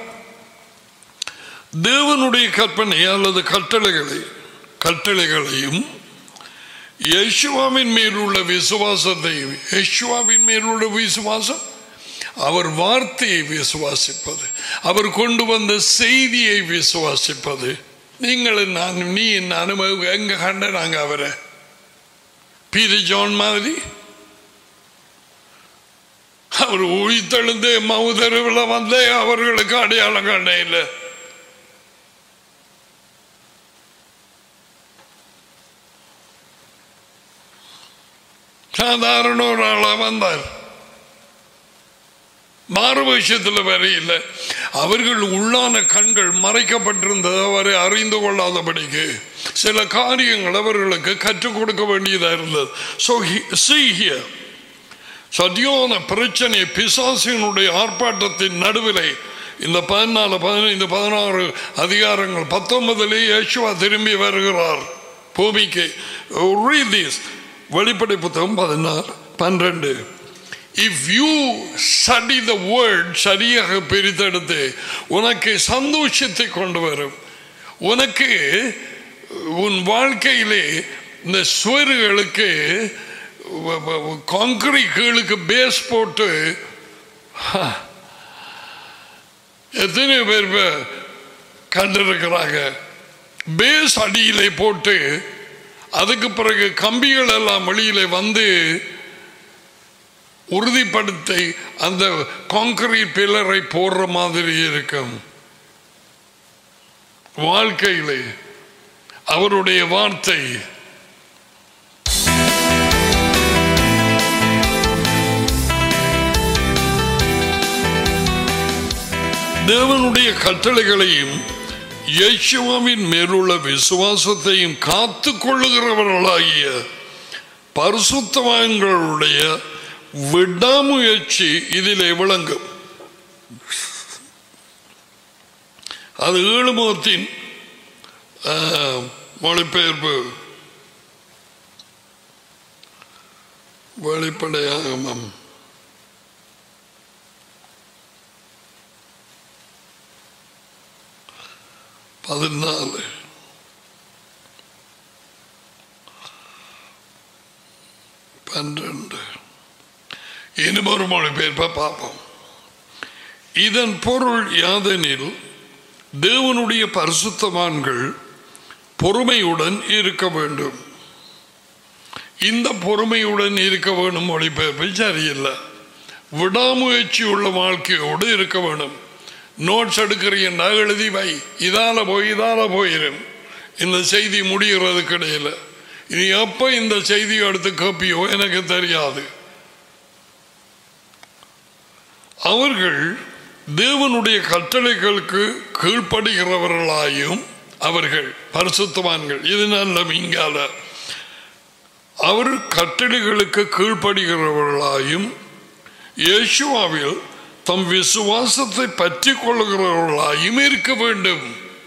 தேவனுடைய கற்பனை அல்லது கட்டளைகளை கட்டளைகளையும் யேசுவாவின் மேலுள்ள விசுவாசத்தையும் யேசுவாவின் மேலுள்ள விசுவாசம் அவர் வார்த்தையை விசுவாசிப்பது அவர் கொண்டு வந்த செய்தியை விசுவாசிப்பது நீங்கள் நான் நீ நானும் எங்க கண்ட நாங்க அவரை பீரி ஜோன் மாதிரி அவர் உயிர்த்தெழுந்து மவுதருவில் வந்தே அவர்களுக்கு அடையாளம் கண்ட இல்லை சாதாரண ஒரு ஆளா வந்தார் மாறு விஷயத்தில் வரையில்லை அவர்கள் உள்ளான கண்கள் மறைக்கப்பட்டிருந்தது அவரை அறிந்து கொள்ளாதபடிக்கு சில காரியங்கள் அவர்களுக்கு கற்றுக் கொடுக்க வேண்டியதாக இருந்தது ஸோ சீஹிய சதியான பிரச்சனை பிசாசினுடைய ஆர்ப்பாட்டத்தின் நடுவிலே இந்த பதினாலு பதினைந்து பதினாறு அதிகாரங்கள் பத்தொன்பதிலே யேசுவா திரும்பி வருகிறார் பூமிக்கு read this. வெளிப்படை புத்தகம் பதினாறு பன்னிரண்டு if you study the word சரியாக பிரித்தெடுத்து உனக்கு சந்தோஷத்தை கொண்டு வரும் உனக்கு உன் வாழ்க்கையிலே இந்த சுவர்களுக்கு காங்கிரீட் கீழுக்கு பேஸ் போட்டு எத்தனை பேர் கண்டிருக்கிறாங்க பேஸ் அடியிலே போட்டு அதுக்கு பிறகு கம்பிகள் எல்லாம் வெளியில வந்து உறுதிப்படுத்தி அந்த காங்கிரீட் பில்லரை போடுற மாதிரி இருக்கும் வாழ்க்கையிலே அவருடைய வார்த்தை தேவனுடைய கட்டளைகளையும் இயேசுவாவின் மேலுள்ள விசுவாசத்தையும் காத்து கொள்ளுகிறவர்களாகிய பரிசுத்தவான்களுடைய விடாமுயற்சி இதிலே விளங்கும் அது ஈழுமுகத்தின் மொழிபெயர்ப்பு வெளிப்படையாகமம் பதினாலு பன்னிரண்டு இனிமே ஒரு மொழிபெயர்ப்பை பார்ப்போம் இதன் பொருள் யாதெனில் தேவனுடைய பரிசுத்தவான்கள் பொறுமையுடன் இருக்க வேண்டும் இந்த பொறுமையுடன் இருக்க வேண்டும் மொழிபெயர்ப்பு சரியில்லை விடாமுயற்சி உள்ள வாழ்க்கையோடு இருக்க வேண்டும் நோட்ஸ் எடுக்கிறீங்கன்னா எழுதி வை இதால போய் இதால போயிரும் இந்த செய்தி முடிகிறதுக்கு இடையில இது எப்போ இந்த செய்தியை எடுத்து கேப்பியோ எனக்கு தெரியாது அவர்கள் தேவனுடைய கட்டளைகளுக்கு கீழ்ப்படுகிறவர்களாயும் அவர்கள் பரிசுத்தவான்கள் இது நல்ல மீங்கால அவர் கட்டளைகளுக்கு கீழ்ப்படுகிறவர்களாயும் இயேசுவாவில் தம் விசுவாசத்தை பற்றி கொள்ளுகிறவர்களாயும் இருக்க வேண்டும்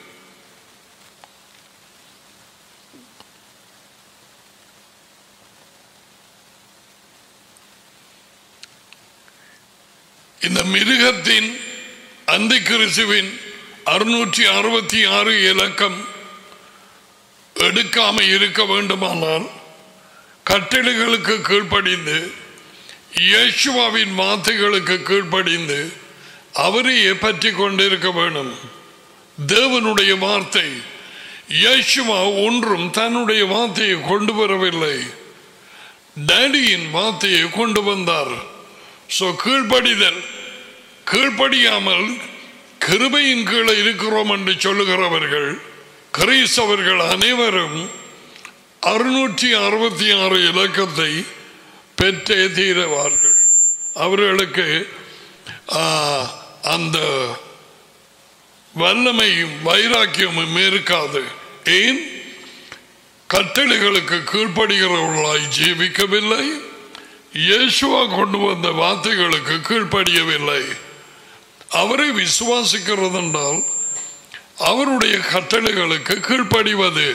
இந்த மிருகத்தின் அந்த கிறிஸ்துவின் அறுநூற்றி அறுபத்தி ஆறு இலக்கம் எடுக்காம இருக்க வேண்டுமானால் கட்டளைகளுக்கு கீழ்ப்படிந்து இயேசுவாவின் வார்த்தைகளுக்கு கீழ்ப்படிந்து அவரையே பற்றி கொண்டிருக்க வேண்டும் தேவனுடைய வார்த்தை இயேசுவா ஒன்றும் தன்னுடைய வார்த்தையை கொண்டு வரவில்லை டேடியின் வார்த்தையை கொண்டு வந்தார் சோ கீழ்ப்படிதல் கீழ்ப்படியாமல் கிருபையின் கீழே இருக்கிறோம் என்று சொல்லுகிறவர்கள் கிறிஸ்தவர்கள் அனைவரும் அறுநூற்றி அறுபத்தி ஆறு இலக்கத்தை பெற்றே தீருவார்கள் அவர்களுக்கு ஆ, அந்த வல்லமையும் வைராக்கியமும் இருக்காது ஏன் கட்டளைகளுக்கு கீழ்ப்படுகிறவர்களாய் ஜீவிக்கவில்லை இயேசுவா கொண்டு வந்த வார்த்தைகளுக்கு கீழ்ப்படியவில்லை அவரை விசுவாசிக்கிறது என்றால் அவருடைய கட்டளைகளுக்கு கீழ்ப்படிவது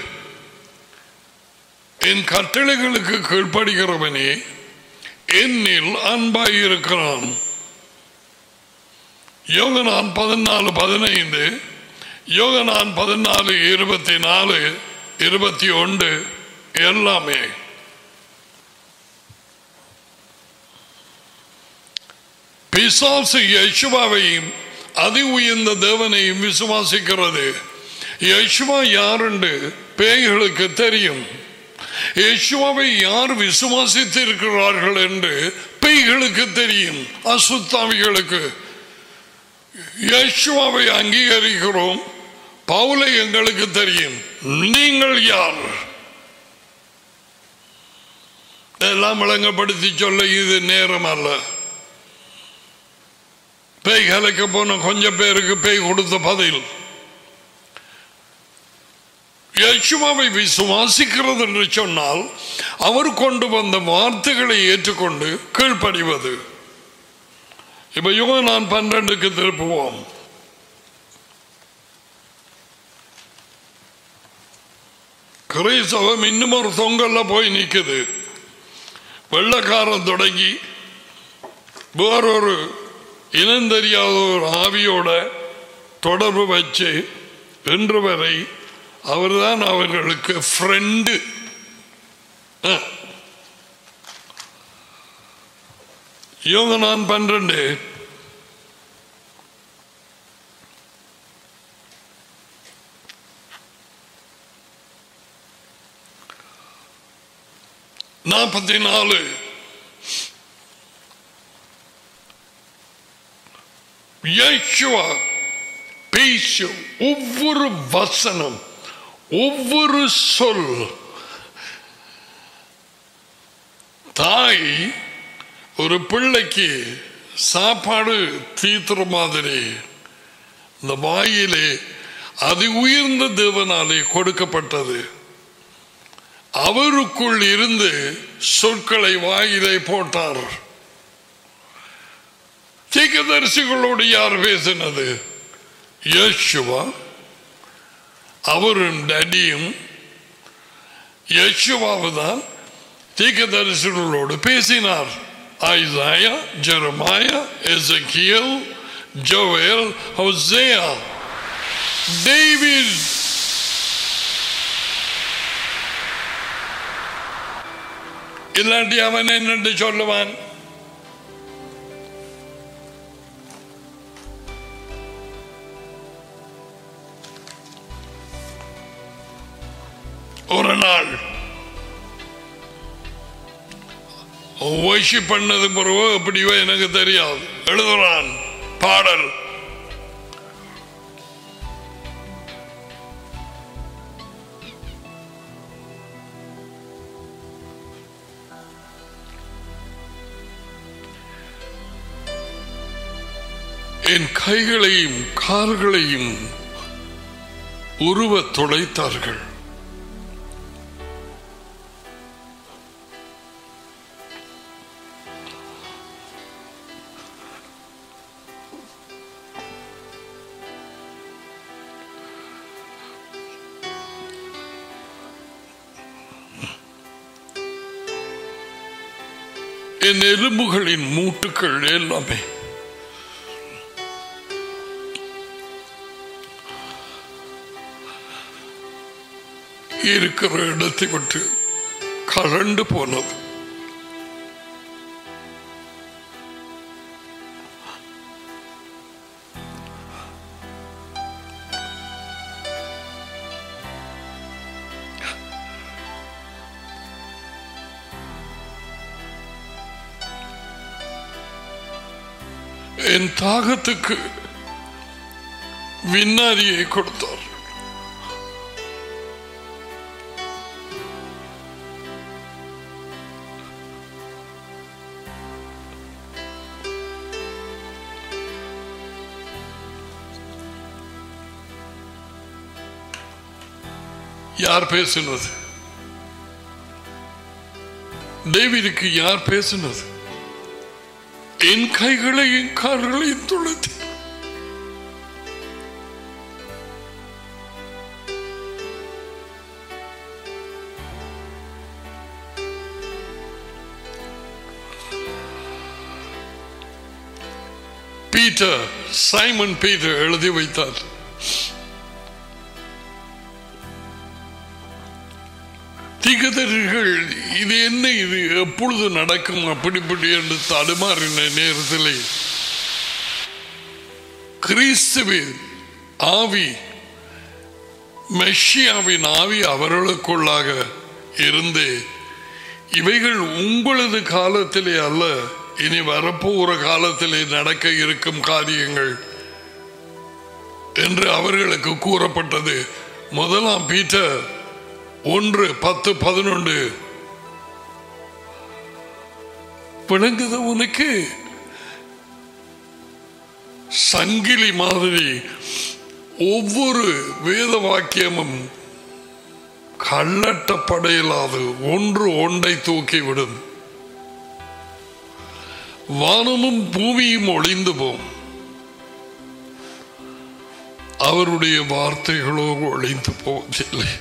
என் கட்டளைகளுக்கு கீழ்ப்படுகிறவனே என்னில் அன்பாயிருக்கிறான் யோகனான் பதினாலு பதினைந்து யோகனான் பதினாலு இருபத்தி நாலு இருபத்தி ஒன்று எல்லாமே பிசாசு யேசுவாவையும் அதி உயர்ந்த தேவனையும் விசுவாசிக்கிறது யேசுவா யார் என்று பேய்களுக்கு தெரியும் யேசுவாவை யார் விசுவாசித்து இருக்கிறார்கள் என்று பேய்களுக்கு தெரியும் அசுத்தாவிகளுக்கு யேசுவாவை அங்கீகரிக்கிறோம் பவுலை எங்களுக்கு தெரியும் நீங்கள் யார் எல்லாம் விளங்கப்படுத்தி சொல்ல இது நேரம் அல்ல பேய் கலைக்க போன கொஞ்சம் பேருக்கு பேய் கொடுத்த பதில் யேசுவாவை விசுவாசிக்கிறது என்று சொன்னால் அவர் கொண்டு வந்த வார்த்தைகளை ஏற்றுக்கொண்டு கீழ்ப்படிவது இப்ப யுக நான் பன்னெண்டுக்கு திருப்புவோம் கிறிஸ்தவம் இன்னும் ஒரு தொங்கல்ல போய் நிக்குது வெள்ளக்காரன் தொடங்கி வேறொரு இனம் தெரியாத ஒரு ஆவியோட தொடர்பு வச்சு இன்று வரை அவர்தான் அவர்களுக்கு ஃப்ரெண்டு இவங்க நான் பன்னிரண்டு நாற்பத்தி நாலு யேசுவா பேசு ஒவ்வொரு வசனம் ஒவ்வொரு சொல் தாய் ஒரு பிள்ளைக்கு சாப்பாடு தீத்துற மாதிரி இந்த வாயிலே அது உயர்ந்த தேவனாலே கொடுக்கப்பட்டது அவருக்குள் இருந்து சொற்களை வாயிலே போட்டார் தீக்கதரிசிகளோடு யார் பேசினது யேசுவா அவரும் டடியும் யேசுவாவு தான் தீர்க்கதரிசிகளோடு பேசினார் Isaiah Jeremiah Ezekiel Joel Hosea David இல்லாட்டி அவன் என்னென்று சொல்லுவான் ஒரு நாள் worship பண்ணது பிறகு எப்படியோ எனக்கு தெரியாது எழுதுறான் பாடல் என் கைகளையும் கால்களையும் உருவ துளைத்தார்கள் என் எலும்புகளின் மூட்டுக்கள் எல்லாமே இருக்கிற இடத்தை விட்டு கலண்டு போனது என் தாகத்துக்கு விண்ணாரியை கொடுத்தார் யார் பேசினது டேவிடுக்கு யார் பேசினது என் கைகளையும் கால்களையும் துளைத்து பீட்டர் சைமன் பீட்டர் எழுதி வைத்தார் திகதர்கள் இது என்ன இது எப்பொழுது நடக்கும் அப்படி இப்படி என்று தடுமாறின நேரத்தில் கிறிஸ்துவின் ஆவி மெஷியாவின் ஆவி அவர்களுக்குள்ளாக இருந்து இவைகள் உங்களது காலத்திலே அல்ல இனி வரப்போகிற காலத்திலே நடக்க இருக்கும் காரியங்கள் என்று அவர்களுக்கு கூறப்பட்டது முதலாம் பீட்டர் ஒன்று பத்து பதினொன்று விளங்குது உனக்கு சங்கிலி மாதிரி ஒவ்வொரு வேத வாக்கியமும் கள்ளட்டப்படையிலாது ஒன்று ஒன்றை தூக்கிவிடும் வானமும் பூமியும் ஒளிந்து போம் அவருடைய வார்த்தைகளோ ஒளிந்து போவதில்லை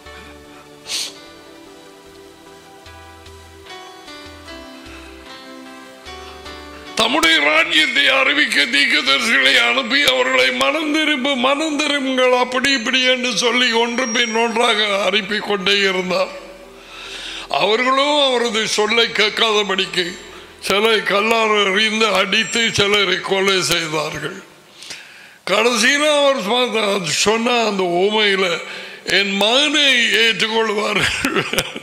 தம்முடைய ராஜ்யத்தை அறிவிக்க தீக்கதரிசிகளை அனுப்பி அவர்களை மனம் திரும்பு மனம் திரும்புங்கள் அப்படி இப்படி என்று சொல்லி ஒன்று பின் ஒன்றாக அனுப்பிக் கொண்டே இருந்தார் அவர்களும் அவரது சொல்லை கேட்காதபடிக்கு சிலரை கல்லார் எறிந்து அடித்து சிலரை கொலை செய்தார்கள் கடைசியில் அவர் பார்த்த- சொன்ன அந்த ஊமையில என் மகனை ஏற்றுக்கொள்வார்கள்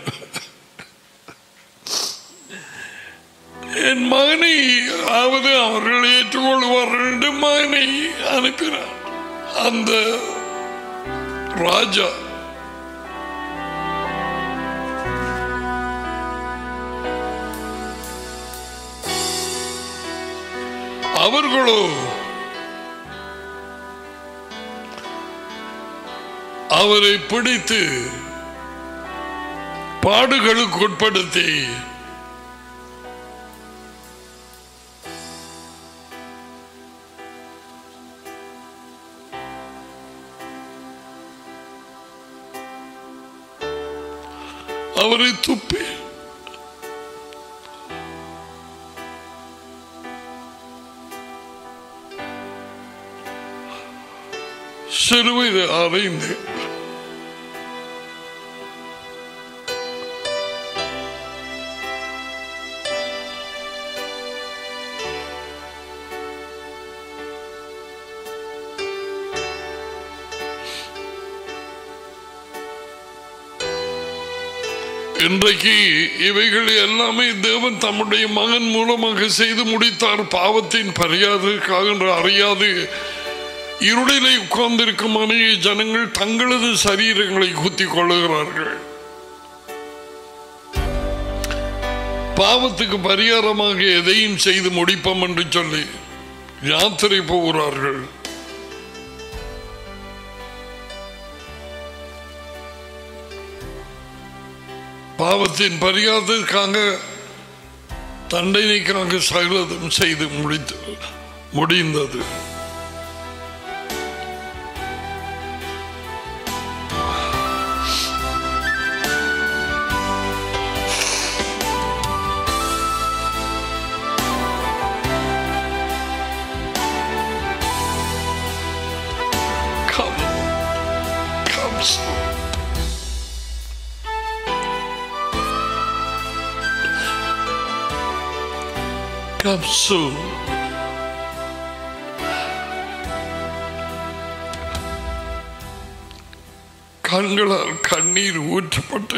என் மகனை ஆவது அவர்கள் ஏற்றுக்கொள்வார்கள் என்று மகனை அனுப்பினார் அந்த ராஜா அவர்களோ அவரை பிடித்து பாடுகளுக்கு உட்படுத்தி அவரை துப்பி சிலுவையில் அறைந்து இன்றைக்கு இவைகள் எல்லாமே தேவன் தம்முடைய மகன் மூலமாக செய்து முடித்தார் பாவத்தின் பரியாதற்காக என்று அறியாது இருளிலே உட்கார்ந்திருக்கும் அநேக ஜனங்கள் தங்களது சரீரங்களை குத்திக் கொள்ளுகிறார்கள் பாவத்துக்கு பரிகாரமாக எதையும் செய்து முடிப்போம் என்று சொல்லி யாத்திரை போகிறார்கள் பாவத்தின் பரிகாரத்திற்காக தண்டனைக்காக சகலதும் செய்து முடித்து முடிந்தது Come, come soon. Come soon. கண்களால் கண்ணீர் ஊற்றப்பட்டு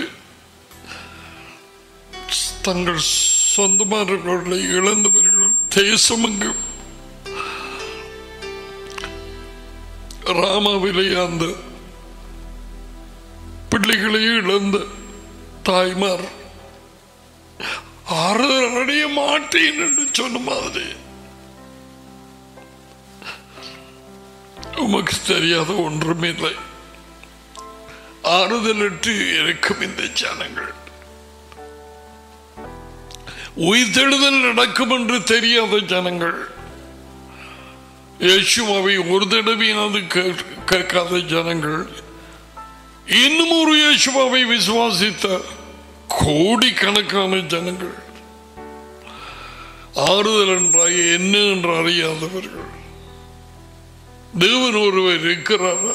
தங்கள் சொந்தமானவர்களை இழந்தவர்கள் தேசமெங்கும் ராமாவிலே அந்த பிள்ளைகளை இழந்த தாய்மார் ஆறுதல் அடைய மாட்டேன் என்று சொன்ன மாதிரி உமக்கு தெரியாத ஒன்றுமில்லை ஆறுதலற்று இருக்கும் இந்த ஜனங்கள் உயிர்த்தெழுதல் நடக்கும் என்று தெரியாத ஜனங்கள் இயேசுவை ஒரு தடவையாவது கே- கேட்காத ஜனங்கள் இன்னும் ஒரு இயேசுவாவை விசுவாசித்த கோடிக்கணக்கான ஜனங்கள் ஆறுதல் என்றால் என்ன என்று அறியாதவர்கள் தேவன் ஒருவர் இருக்கிறார்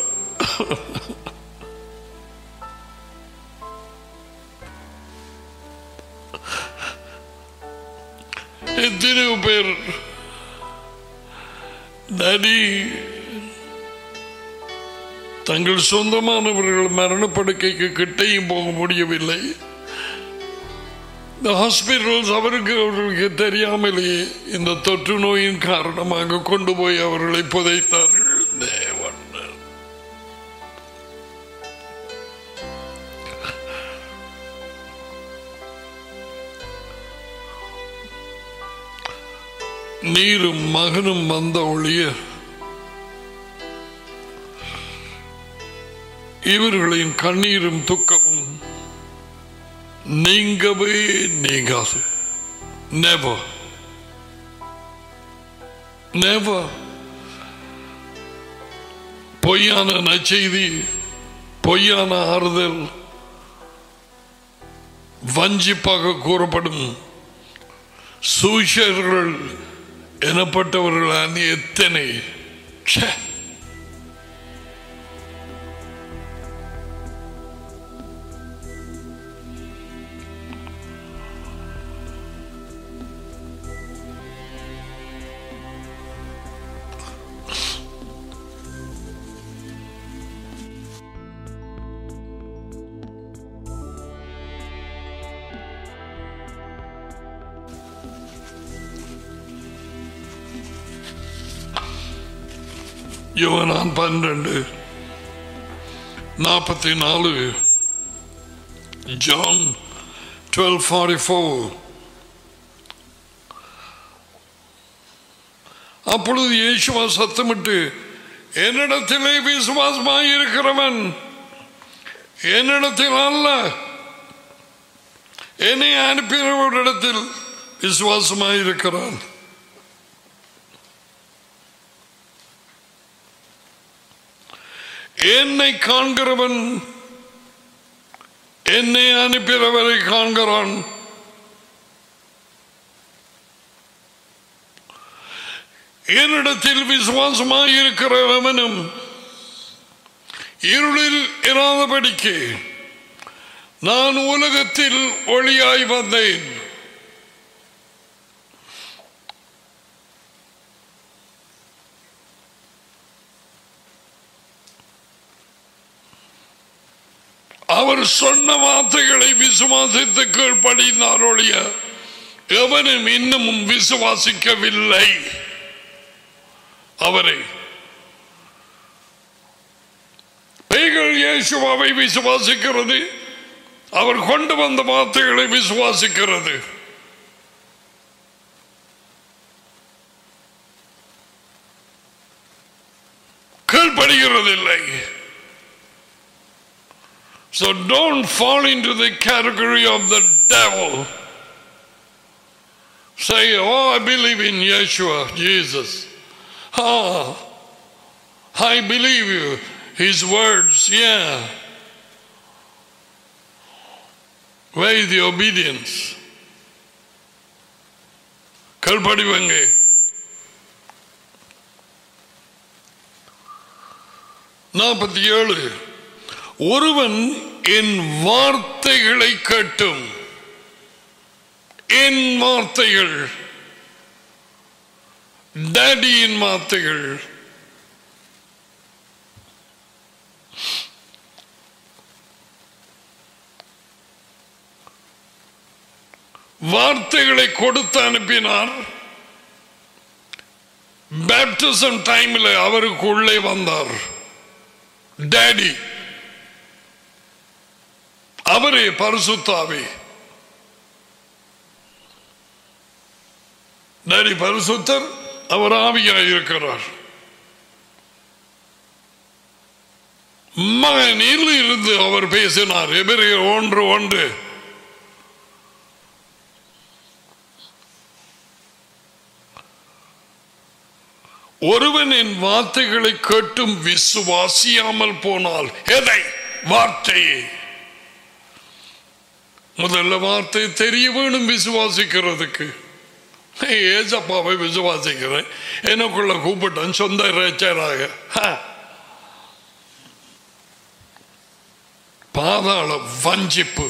எத்தனையோ பேர் நடி தங்கள் சொந்தமானவர்கள் மரணப்படுக்கைக்கு கிட்டையும் போக முடியவில்லை இந்த ஹாஸ்பிட்டல்ஸ் அவருக்கு அவர்களுக்கு தெரியாமலேயே இந்த தொற்று நோயின் காரணமாக கொண்டு போய் அவர்களை புதைத்தார்கள் தேவன் நீரும் மகனும் வந்த ஒழிய இவர்களின் கண்ணீரும் துக்கமும் நீங்கவே நீங்காது நெவர் நெவர் பொய்யான நச்செய்தி பொய்யான ஆறுதல் வஞ்சிப்பாக கூறப்படும் சூஷர்கள் எனப்பட்டவர்கள் அணி எத்தனை ச்சே. யோவான் பன்னிரண்டு நாற்பத்தி நாலு ஜான் டுவெல் ஃபார்ட்டி ஃபோர் அப்பொழுது இயேசுவா சத்தமிட்டு என்னிடத்திலே விசுவாசமாய் இருக்கிறவன் என்னிடத்தில் அல்ல என்னை அனுப்பினவரிடத்தில் விசுவாசமாய் இருக்கிறான் என்னை காண்கிறவன் என்னை அனுப்பினவரை காண்கிறான் என்னிடத்தில் விசுவாசமாய் இருக்கிறவனும் இருளில் இராதபடிக்கு நான் உலகத்தில் ஒளியாய் வந்தேன் அவர் சொன்ன வார்த்தைகளை விசுவாசித்து கீழ்ப்படினார் ஒழிய எவனும் இன்னமும் விசுவாசிக்கவில்லை அவரை பேய்கள் இயேசுவாவை விசுவாசிக்கிறது அவர் கொண்டு வந்த வார்த்தைகளை விசுவாசிக்கிறது கீழ்ப்படுகிறதில்லை So don't fall into the category of the devil. Say, oh, I believe in Yeshua, Jesus. Ah, I believe you. His words, yeah. Where is the obedience? கல்படிவங்க நாற்பத்தி ஏழு ஒருவன் என் வார்த்தைகளை கேட்டும் என் வார்த்தைகள் டேடியின் வார்த்தைகள் வார்த்தைகளை கொடுத்து அனுப்பினார் பேப்டிசம் டைம்ல அவருக்கு உள்ளே வந்தார் டேடி அவரே பரிசுத்தாவே டேடி பரிசுத்தர் அவர் ஆவியாக இருக்கிறார் மகனில் இருந்து அவர் பேசினார் எபிரேயர் ஒன்று ஒன்று ஒருவன் என் வார்த்தைகளை கேட்டும் விசுவாசியாமல் போனால் எதை வார்த்தையை முதல்ல வார்த்தை தெரிய வேணும் விசுவாசிக்கிறதுக்கு ஏசப்பாவை விசுவாசிக்கிறேன் எனக்குள்ள கூப்பிட்டேன் சொந்த ரேச்சராக பாதாள வஞ்சிப்பு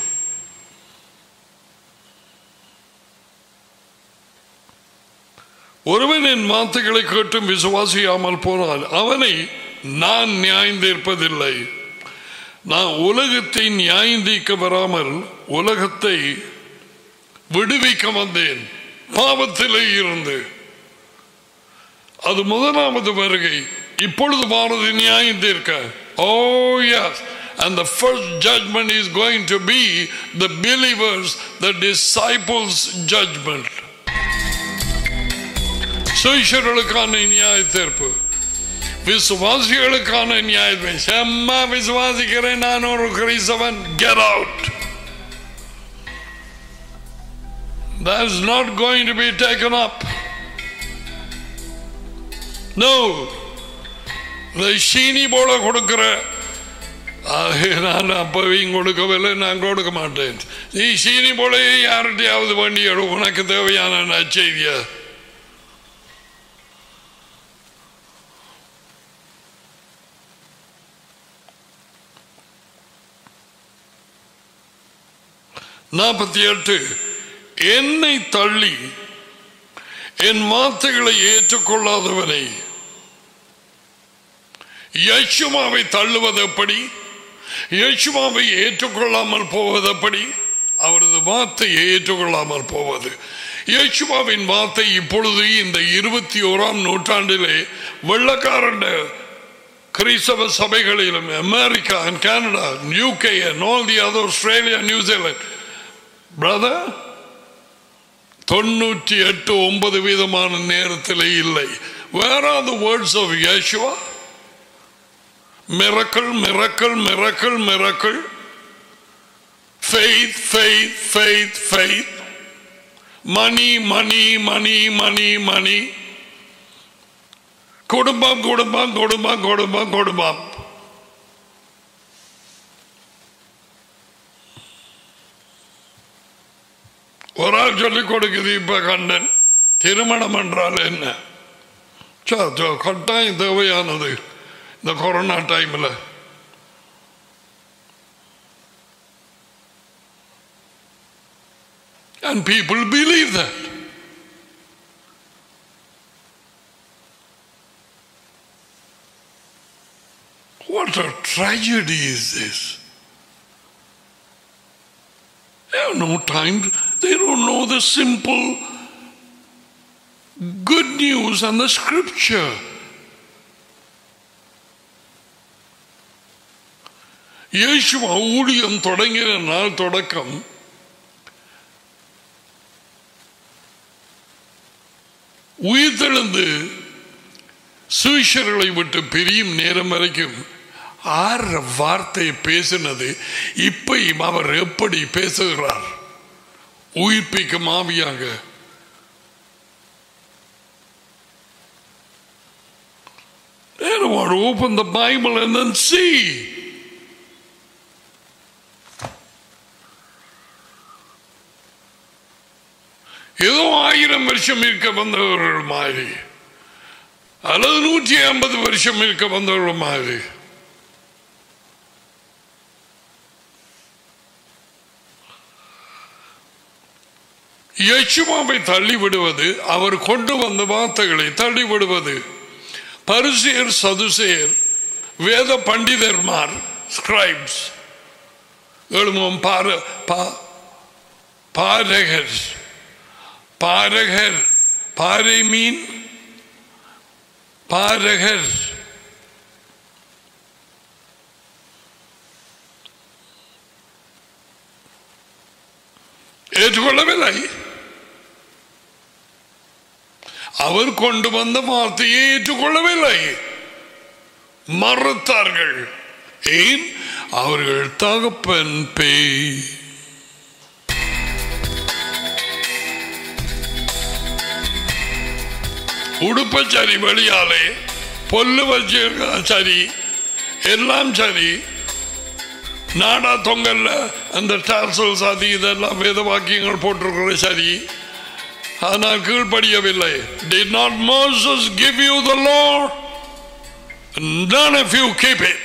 ஒருவன் என் வார்த்தைகளை கேட்டும் விசுவாசியாமல் போனால் அவனை நான் நியாயந்தீர்ப்பதில்லை நான் உலகத்தை நியாயந்தீர்க்க வராமல் உலகத்தை விடுவிக்க வந்தேன் பாவத்திலே இருந்து அது முதலாவது வருகை இப்பொழுது வானது நியாயம் தீர்க்க oh yes And the first judgment is going to be the believers, the disciples' judgment. சுயர்களுக்கான நியாய தீர்ப்பு விசுவாசிகளுக்கான நியாய செம்மா விசுவாசிக்கிறேன் நான் ஒரு கிறிஸ்தவன் get out That is not going to be taken up. No. இந்த சீனி போல கொடுக்கிற நான் அப்பவையும் கொடுக்கவில்லை நான் கொடுக்க மாட்டேன் நீ சீனி போலயே யார்கிட்டையாவது வண்டி எடு உனக்கு தேவையான நச்செய்தியா நாற்பத்தி எட்டு என்னை தள்ளி என் வார்த்தைகளை ஏற்றுக்கொள்ளாதவனை யசுமாவை தள்ளுவது எப்படி யசுமாவை ஏற்றுக்கொள்ளாமல் போவது எப்படி அவரது வார்த்தையை ஏற்றுக்கொள்ளாமல் போவது யேசுவாவின் வார்த்தை இப்பொழுது இந்த இருபத்தி ஓராம் நூற்றாண்டிலே வெள்ளக்காரண்ட கிறிஸ்தவ சபைகளிலும் America and Canada UK and all the other Australia New Zealand brother தொண்ணூற்றி எட்டு ஒன்பது வீதமான நேரத்தில் இல்லை where are the words of Yeshua miracle miracle miracle miracle faith faith faith faith money money money money money குடும்பம் குடும்பம் குடும்பம் குடும்பம் குடும்பம் ஒரு ஆள் சொல்லிக் கொடுக்குது இப்ப கண்டன் திருமணம் என்றால் என்ன சோ, சோ, கட்டாயம் தேவையானது இந்த கொரோனா டைம்ல And people believe that. What a tragedy is this? They have no time, they don't know the simple good news and the scripture. இயேசுவா ஊழியம் தொடங்கின நாள் தொடக்கம் உயிர்த்தெழுந்து சுவிஷர்களை விட்டு பிரியும் நேரம் வரைக்கும் ஆற வார்த்தையை பேசினது இப்பையும் அவர் எப்படி பேசுகிறார் உயிர்ப்பிக்கும் ஆவியாக They don't want to open the Bible and then see. ஏதோ ஆயிரம் வருஷம் இருக்க வந்தவர்கள் மாதிரி அல்லது நூற்றி ஐம்பது வருஷம் இருக்க வந்தவர்கள் மாதிரி யட்சுமாவை தள்ளிவிடுவது அவர் கொண்டு வந்த வார்த்தைகளை தள்ளிவிடுவது பரிசேர் சதுசேர் வேத பண்டிதர்மார் ஸ்கிரைப்ஸ் எழுமும் பார பா- பாரகர் பாரகர் பாறை மீன் பாரகர் ஏற்றுக்கொள்ளவில்லை அவர் கொண்டு வந்த வார்த்தையை ஏற்றுக்கொள்ளவில்லை மறுத்தார்கள் ஏன் அவர்கள் தகப்பன் பேய் உடுப்ப சரி வெளியாலே பொல்லு வச்சு சரி எல்லாம் சரி நாடா தொங்கல்ல அந்த டார்சல்ஸ் அது இதெல்லாம் வேத வாக்கியங்கள் போட்டிருக்கிற சரி ஆனால் கீழ்ப்படியவில்லை did not Moses give you the law none of you keep it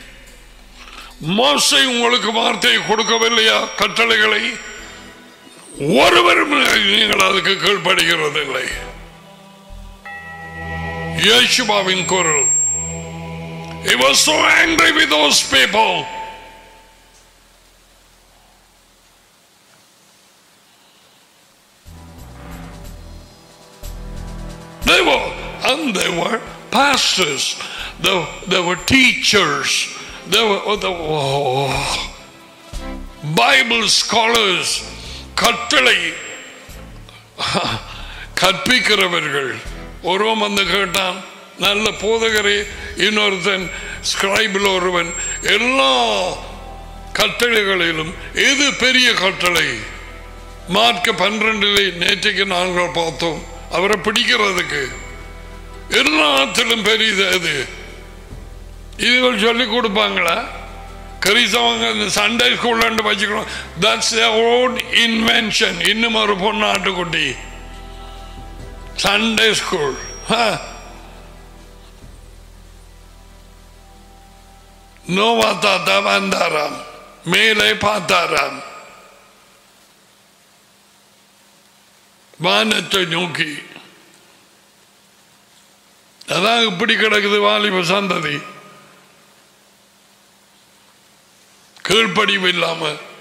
மோசை உங்களுக்கு வார்த்தையை கொடுக்கவில்லையா கட்டளைகளை ஒருவரும் நீங்கள் அதுக்கு கீழ்ப்படுகிறது இல்லை இயேசுவாவின் குரல் He was so angry with those people. They were, and they were pastors. They, they were teachers. They were, they were oh, Bible scholars. கட்டளை கற்பிக்கிறவர்கள் ஒருவன் வந்து கேட்டான் நல்ல போதகரே இன்னொருத்தன் ஸ்கிரைபில் ஒருவன் எல்லா கட்டளைகளிலும் எது பெரிய கட்டளை மார்க்க பன்னிரண்டிலே நேற்றைக்கு நாங்கள் பார்த்தோம் அவரை பிடிக்கிறதுக்கு எல்லாத்திலும் பெரியது அது இதுகள் சொல்லி கொடுப்பாங்களா கரிசவங்க இந்த சண்டே ஸ்கூல்ல வச்சுக்கணும் தட்ஸ் ஓன் இன்வென்ஷன் இன்னும் ஒரு பொண்ணு ஆட்டுக்குட்டி சண்டே ஸ்கூல் நோவா தாத்தா வந்தாராம் மேலே பார்த்தாராம் வானத்தை நோக்கி அதான் இப்படி கிடக்குது வாலிப சந்ததி கீழ்ப்படிவு இல்லாம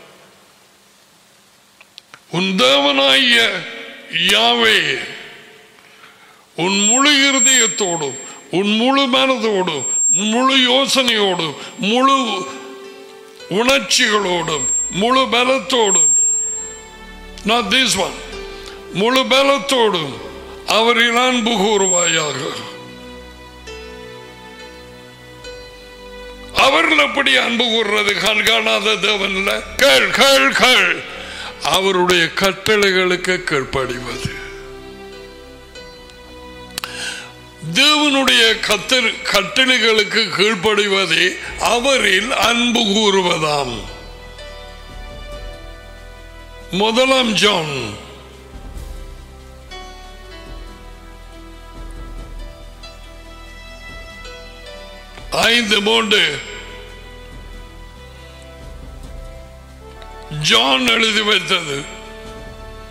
உன் தேவனாய யாவே உன் முழு இருதயத்தோடும் உன் முழு மனதோடும் முழு யோசனையோடும் முழு உணர்ச்சிகளோடும் முழு பலத்தோடும் not this one முழு பலத்தோடும் அவரில் அன்பு கூறுவாயாக அவர்கள் எப்படி அன்பு கூறுறது கண்காணாத தேவன் கேள் கேள் கேள் அவருடைய கட்டளைகளுக்கு கீழ்ப்படிவது தேவனுடைய கத்தர் கட்டளைகளுக்கு கீழ்ப்படிவதே அவரில் அன்பு கூறுவதாம் முதலாம் ஜான் ஐந்து மூன்று ஜான் எழுதி வைத்தது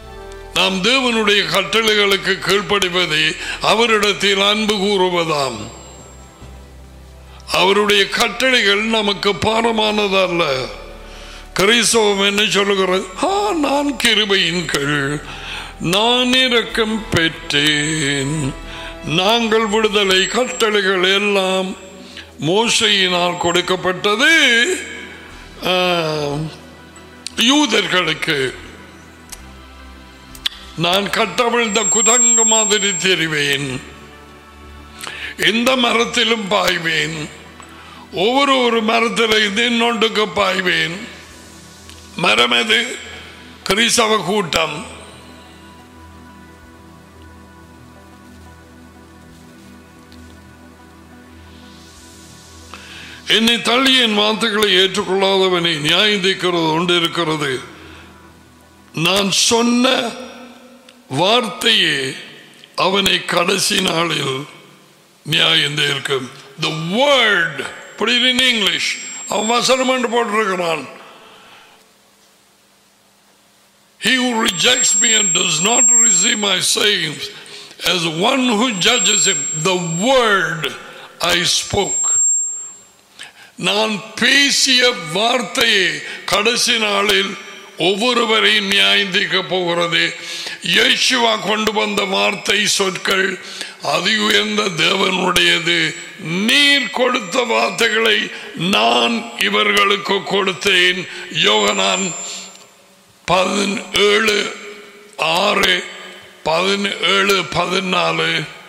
நாம் தேவனுடைய கட்டளைகளுக்கு கீழ்ப்படிவதே அவரிடத்தில் அன்பு கூறுவதாம் அவருடைய கட்டளைகள் நமக்கு பாரமானதல்ல கிறிஸ்தவம் என்ன சொல்லுகிறது ஆ நான் கிருபையின் கீழ் நான் இரக்கம் பெற்றேன் நாங்கள் விடுதலை கட்டளைகள் எல்லாம் மோசையினால் கொடுக்கப்பட்டது ஆ, யூதர்களுக்கு நான் கட்டவிழ்ந்த குதங்க மாதிரி தெரிவேன் எந்த மரத்திலும் பாய்வேன் ஒவ்வொரு ஒரு மரத்தில் இது இன்னொன்றுக்கு பாய்வேன் மரம் எது கிறிஸ்தவ கூட்டம் என்னை தள்ளி என் வார்த்தைகளை ஏற்றுக்கொள்ளாதவனை நியாயந்திக்கிறது ஒன்று இருக்கிறது நான் சொன்ன வார்த்தையே அவனை கடைசி நாளில் நியாயம் இருக்கும் the word put it in English அவன் வசனம் என்று போட்டிருக்கிறான் He who rejects me and does not receive my sayings as one who judges him, the word I spoke. நான் பேசிய வார்த்தையை கடைசி நாளில் ஒவ்வொருவரையும் நியாயந்திக்க போகிறது இயேசுவா கொண்டு வந்த வார்த்தை சொற்கள் அதி உயர்ந்த தேவனுடையது நீர் கொடுத்த வார்த்தைகளை நான் இவர்களுக்கு கொடுத்தேன் யோகனான் பதினேழு ஆறு பதினேழு பதினாலு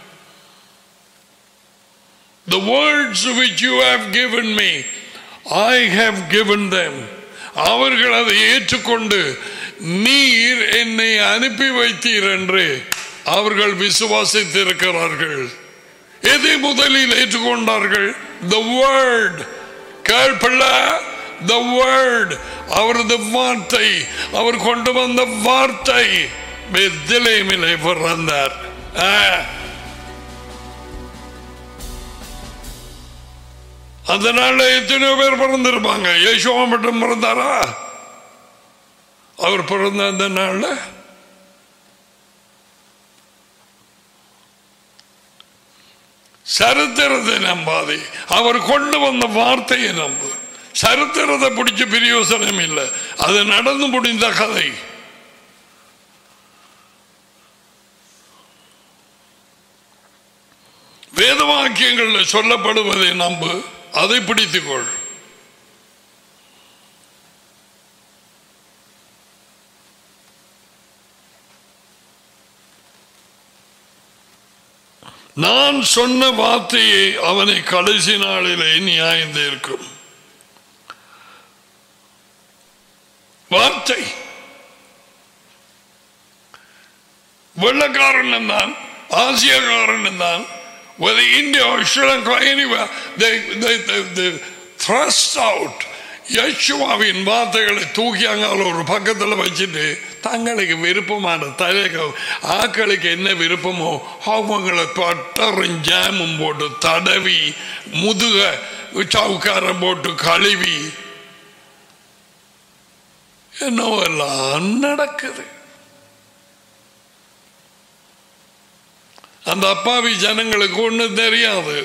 The words which you have given me, I have given them. அவர்கள் அதை ஏற்றுக்கொண்டு நீர் என்னை அனுப்பி வைத்தீர் என்று அவர்கள் விசுவாசித்திருக்கிறார்கள் எதை முதலில் ஏற்றுக்கொண்டார்கள் the word கேள்பிள்ள the word அவரது வார்த்தை அவர் கொண்டு வந்த வார்த்தை பெத்லேமிலே பிறந்தார் ஆ. அந்த நாள்ல எத்தனையோ பேர் பிறந்திருப்பாங்க யேசுவா மட்டும் பிறந்தாரா அவர் பிறந்த அந்த நாள்ல சரித்திரத்தை நம்பாதே அவர் கொண்டு வந்த வார்த்தையை நம்பு சரித்திரத்தை பிடிச்ச பிரயோசனம் இல்லை அது நடந்து முடிந்த கதை வேதவாக்கியங்களில் சொல்லப்படுவதை நம்பு அதை பிடித்துக்கொள் நான் சொன்ன வார்த்தையை அவனை கடைசி நாளிலே நியாயந்திருக்கும் வார்த்தை வெள்ளக்காரன் தான் ஆசியக்காரன் தான் whether India or Sri Lanka anywhere they, they, they, they thrust out யேசுவாவின் வார்த்தைகளை தூக்கி அங்கே ஒரு பக்கத்தில் வச்சுட்டு தங்களுக்கு விருப்பமான தலைக ஆக்களுக்கு என்ன விருப்பமோ அவங்களை பட்டரும் ஜாமும் போட்டு தடவி முதுக சவுக்காரம் போட்டு கழுவி என்னவெல்லாம் நடக்குது அந்த அப்பாவி ஜனங்களுக்கு ஒன்றும் தெரியாது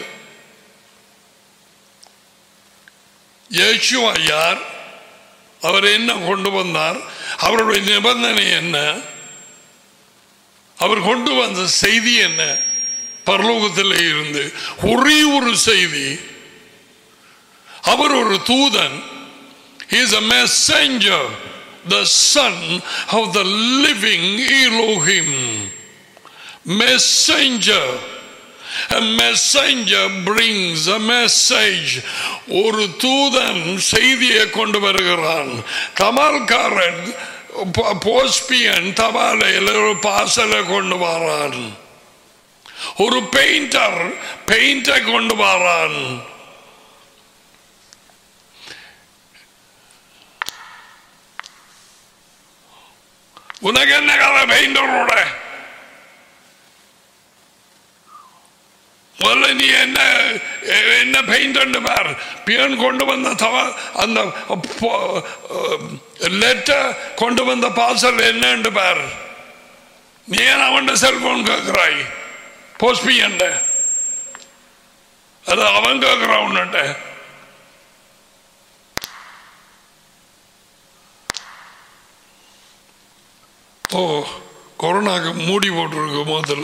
இயேசுவா யார் அவர் என்ன கொண்டு வந்தார் அவருடைய நிபந்தனை என்ன அவர் கொண்டு வந்த செய்தி என்ன பரலோகத்தில் இருந்து ஒரே ஒரு செய்தி அவர் ஒரு தூதன் is a messenger the son of the living Elohim messenger A messenger brings a message. ஒரு தூதன் செய்தியை கொண்டு வருகிறான் கமால்காரன் போஸ்பியன் தபாலையில் ஒரு பாசலை கொண்டு வரான் ஒரு பெயிண்டர் பெயிண்டை கொண்டு வரான் உனக்கு என்ன கதை பெயிண்டரோட முதல்ல நீ என்ன என்ன பெயிண்ட் பார் பியன் கொண்டு வந்த தவ அந்த லெட்டர் கொண்டு வந்த பாசல் என்னன்னு பார் நீ ஏன் அவன் செல்போன் கேட்கிறாய் போஸ்பி என்ற அது அவன் கேட்கிறான் உன்னிட்ட ஓ கொரோனாக்கு மூடி போட்டிருக்கு முதல்ல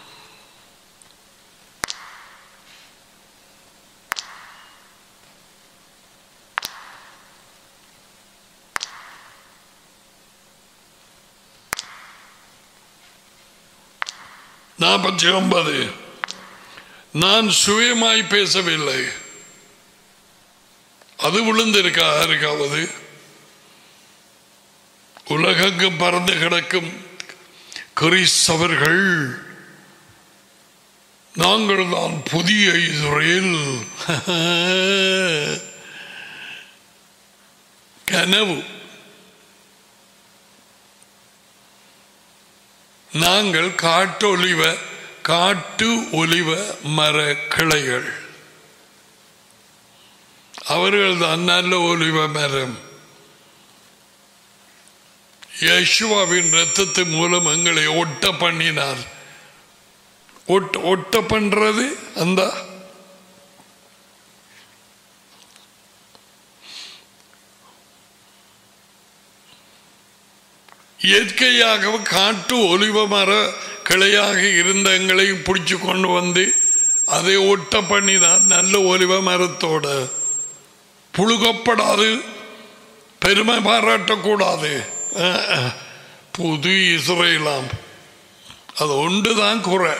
நாற்பத்தி ஒன்பது நான் சுயமாய் பேசவில்லை அது விழுந்திருக்கா யாருக்காவது உலகெங்கும் பறந்து கிடக்கும் கிறிஸ்தவர்கள் நாங்கள் தான் புதிய இஸ்ரேல் கனவு நாங்கள் காட்டு ஒலிவ காட்டு ஒலிவ மர கிளைகள் அவர்கள் தான் நல்ல ஒலிவ மரம் யேசுவாவின் ரத்தத்தின் மூலம் எங்களை ஒட்ட பண்ணினார் ஒட்ட ஒட்ட பண்றது அந்த இயற்கையாக காட்டு ஒலிவ மர கிளையாக இருந்த எங்களை பிடிச்சு கொண்டு வந்து அதை ஒட்ட பண்ணினார் நல்ல ஒலிவ மரத்தோட புழுகப்படாது பெருமை பாராட்டக்கூடாது அஹ், அஹ். புது இஸ்ரேலாம் அது ஒன்றுதான் குறை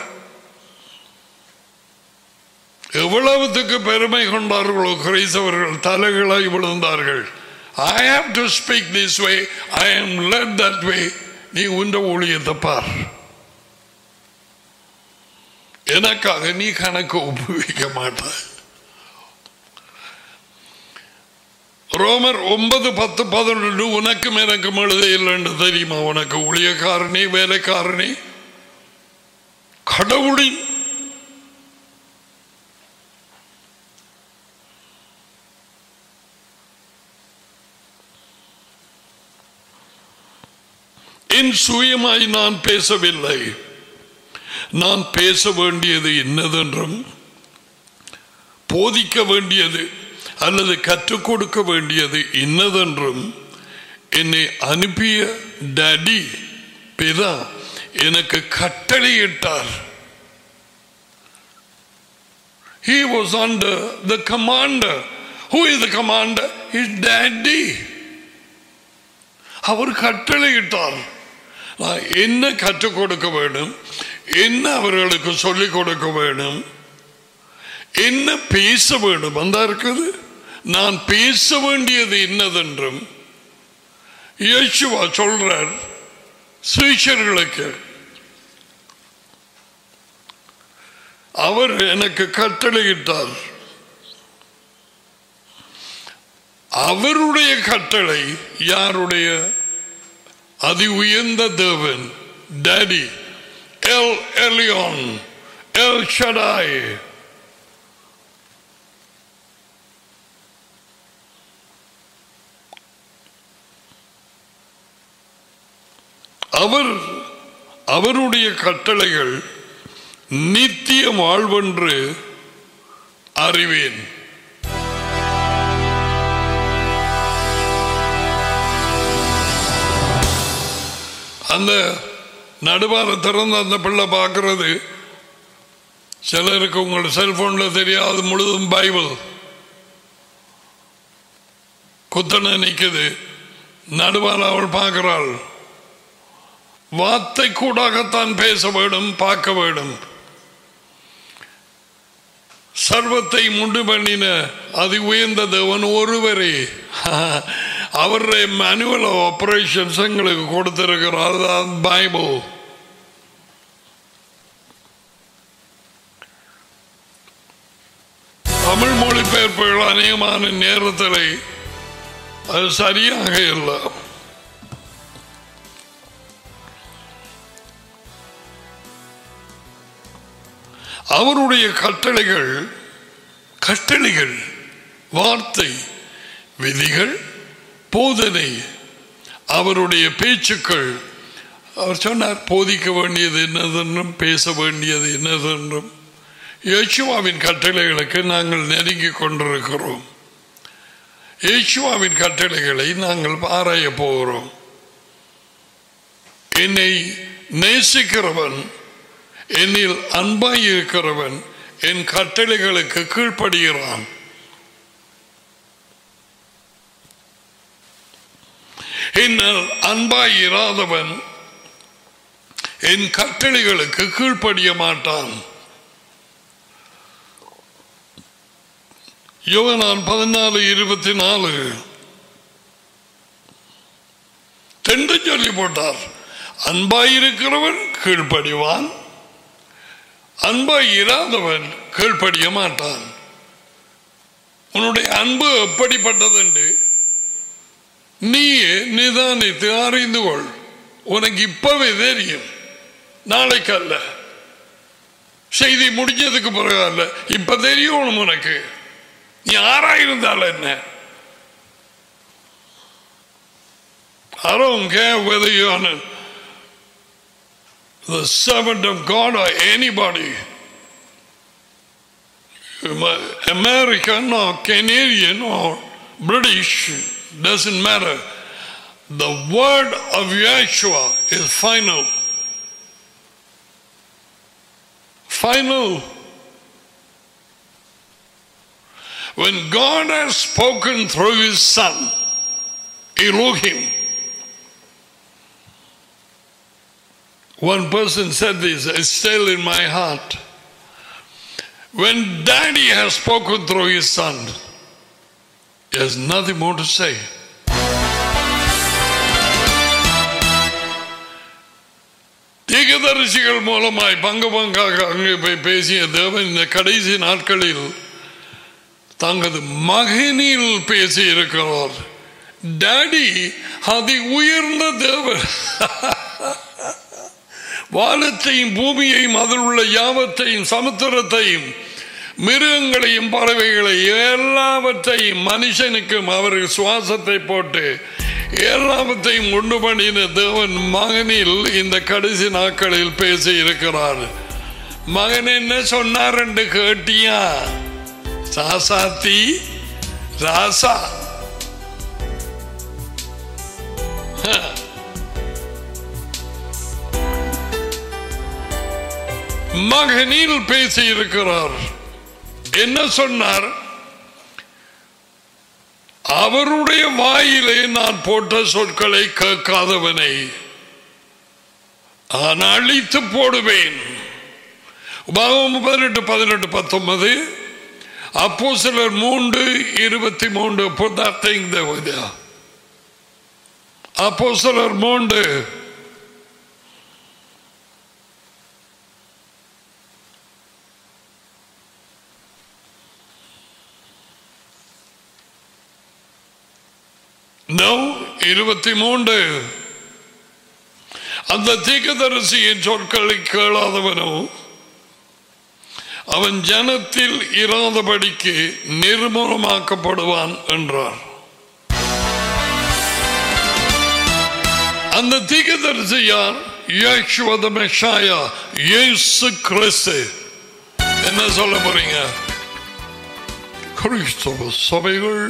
எவ்வளவுத்துக்கு பெருமை கொண்டார்களோ கிரைஸ்தவர்கள் தலைகளை விழுந்தார்கள் I have to speak this way I am let that way நீ உண்ட ஊழியத்தை பார் எனக்காக நீ கணக்கு ஒப்புவிக்க மாட்டாய் ரோமர் ஒன்பது பத்து பதினொன்று உனக்கும் எனக்கும் எழுத இல்லைன்னு தெரியுமா உனக்கு ஊழியக்காரனே வேலைக்காரனே கடவுளின் என் சுயமாய் நான் பேசவில்லை நான் பேச வேண்டியது என்னதென்றும் போதிக்க வேண்டியது அல்லது கற்றுக் கொடுக்க வேண்டியது இன்னதென்றும் என்னை அனுப்பிய டடி பிதா எனக்கு கட்டளையிட்டார் He was under the commander. Who is the commander? His daddy. அவர் கட்டளையிட்டார் நான் என்ன கற்றுக் கொடுக்க வேண்டும் என்ன அவர்களுக்கு சொல்லிக் கொடுக்க வேண்டும் என்ன பேச வேண்டும் அந்த இருக்குது நான் பேச வேண்டியது என்னதென்றும் இயேசுவா சொல்றார் சீஷர்களுக்கு அவர் எனக்கு கட்டளையிட்டார் அவருடைய கட்டளை யாருடைய அதி உயர்ந்த தேவன் daddy El Elyon El Shaddai அவர் அவருடைய கட்டளைகள் நித்திய வாழ்வென்று அறிவேன் அந்த நடுவார திறந்து அந்த பிள்ளை பார்க்கறது சிலருக்கு உங்கள் செல்போன்ல தெரியாது முழுதும் பைபிள் குத்தனை நிற்குது நடுவால் அவள் பார்க்கிறாள் வார்த்தை கூடாகத்தான் பேச வேண்டும் பார்க்க வேண்டும் சர்வத்தை முண்டு பண்ணின அதி உயர்ந்த தேவன் ஒருவரே அவருடைய மேனுவல் ஆபரேஷன்ஸ் எங்களுக்கு கொடுத்திருக்கிறார் அதுதான் பைபிள் தமிழ் மொழிபெயர்ப்புகள் அநேகமான நேரத்தில் அது சரியாக இல்லை அவருடைய கட்டளைகள் கட்டளைகள் வார்த்தை விதிகள் போதனை அவருடைய பேச்சுக்கள் அவர் சொன்னார் போதிக்க வேண்டியது என்னதென்றும் பேச வேண்டியது என்னதென்றும் யேசுவாவின் கட்டளைகளுக்கு நாங்கள் நெருங்கி கொண்டிருக்கிறோம் யேசுவாவின் கட்டளைகளை நாங்கள் ஆராய போகிறோம் என்னை நேசிக்கிறவன் என்னில் அன்பாய் இருக்கிறவன் என் கட்டளைகளுக்கு கீழ்ப்படுகிறான் என்னல் அன்பாய் இராதவன் என் கட்டளைகளுக்கு கீழ்ப்படிய மாட்டான் யோகனான் பதினாலு இருபத்தி நாலு தென்று சொல்லி போட்டார் அன்பாய் இருக்கிறவன் கீழ்ப்படிவான் அன்பாய் இராதவன் கீழ்ப்படிய மாட்டான் உன்னுடைய அன்பு எப்படிப்பட்டதுண்டு நீயே நிதானித்து அறிந்து கொள் உனக்கு இப்பவே தெரியும் நாளைக்கு அல்ல செய்தி முடிஞ்சதுக்கு பிறகு அல்ல இப்ப தெரியும் உனக்கு நீ ஆறாயிருந்தால் என்ன I don't care whether you're on a- the servant of God or anybody, American or Canadian or British, doesn't matter. The word of Yeshua is final. Final. When God has spoken through his son, Elohim, one person said this, it's still in my heart. When daddy has spoken through his son, he has nothing more to say. தீகதரிசிகள் மூலமாய் பங்கு பங்காக அங்கே போய் பேசிய தேவன் இந்த கடைசி நாட்களில் தங்களது மகனில் பேசி இருக்கிறார் டாடி அதி உயர்ந்த தேவன் வானத்தையும் பூமியையும் அதில் உள்ள யாவத்தையும் சமுத்திரத்தையும் மிருகங்களையும் பறவைகளை எல்லாவற்றையும் மனுஷனுக்கும் அவர் சுவாசத்தை போட்டு எல்லாவற்றையும் உண்டு பண்ணின தேவன் மகனில் இந்த கடைசி நாட்களில் பேசி இருக்கிறார் மகன் என்ன சொன்னார் என்று கேட்டியா சாசாத்தி ராசா மகனில் பேசி இருக்கிறார் என்ன சொன்னார் அவருடைய வாயிலே நான் போட்ட சொற்களை கேட்காதவனை நான் அழித்து போடுவேன் உபாகமம் பதினெட்டு பதினெட்டு பத்தொன்பது அப்போ சிலர் மூன்று இருபத்தி மூன்று அப்போ சிலர் மூன்று நோ இருபத்தி மூன்று அந்த தீக்கதரிசியின் சொற்களை கேளாதவனோ அவன் ஜனத்தில் இராதபடிக்கு நிர்மூலமாக்கப்படுவான் என்றார் அந்த தீக்கதரிசி யார் யேசுவத மெஷாயா இயேசு கிறிஸ்து என்ன சொல்ல போறீங்க கிறிஸ்தவ சபைகள்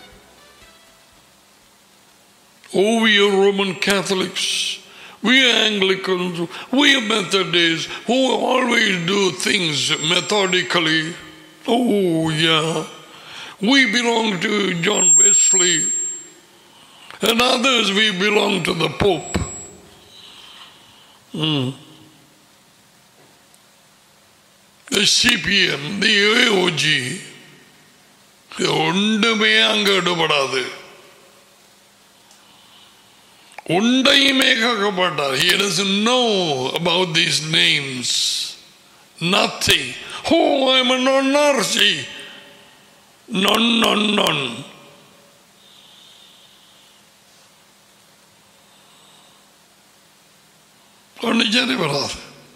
Oh, we are Roman Catholics. We are Anglicans. We are Methodists who always do things methodically. Oh, yeah. We belong to John Wesley. And others, we belong to the Pope. Hmm. The CPM, the AOG, ஒன்றுமே அங்கே ஈடுபடாது உண்டையுமே கேட்கப்பட்டார் he doesn't know about these names nothing oh I'm a non-narcy non non non ஒன்று சரி வராது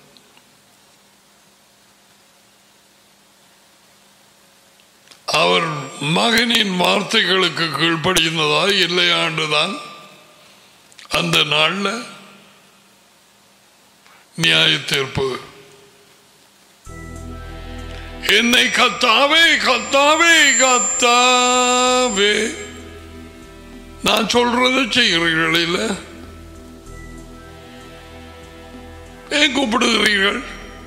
அவர் மகனின் வார்த்தைகளுக்கு கீழ்ப்படுகின்றதா இல்லையாண்டுதான் அந்த நாள்ல நியாய தீர்ப்பு என்னை கத்தாவே கத்தாவே கத்தாவே நான் சொல்றதை செய்கிறீர்கள் இல்ல ஏன் கூப்பிடுகிறீர்கள்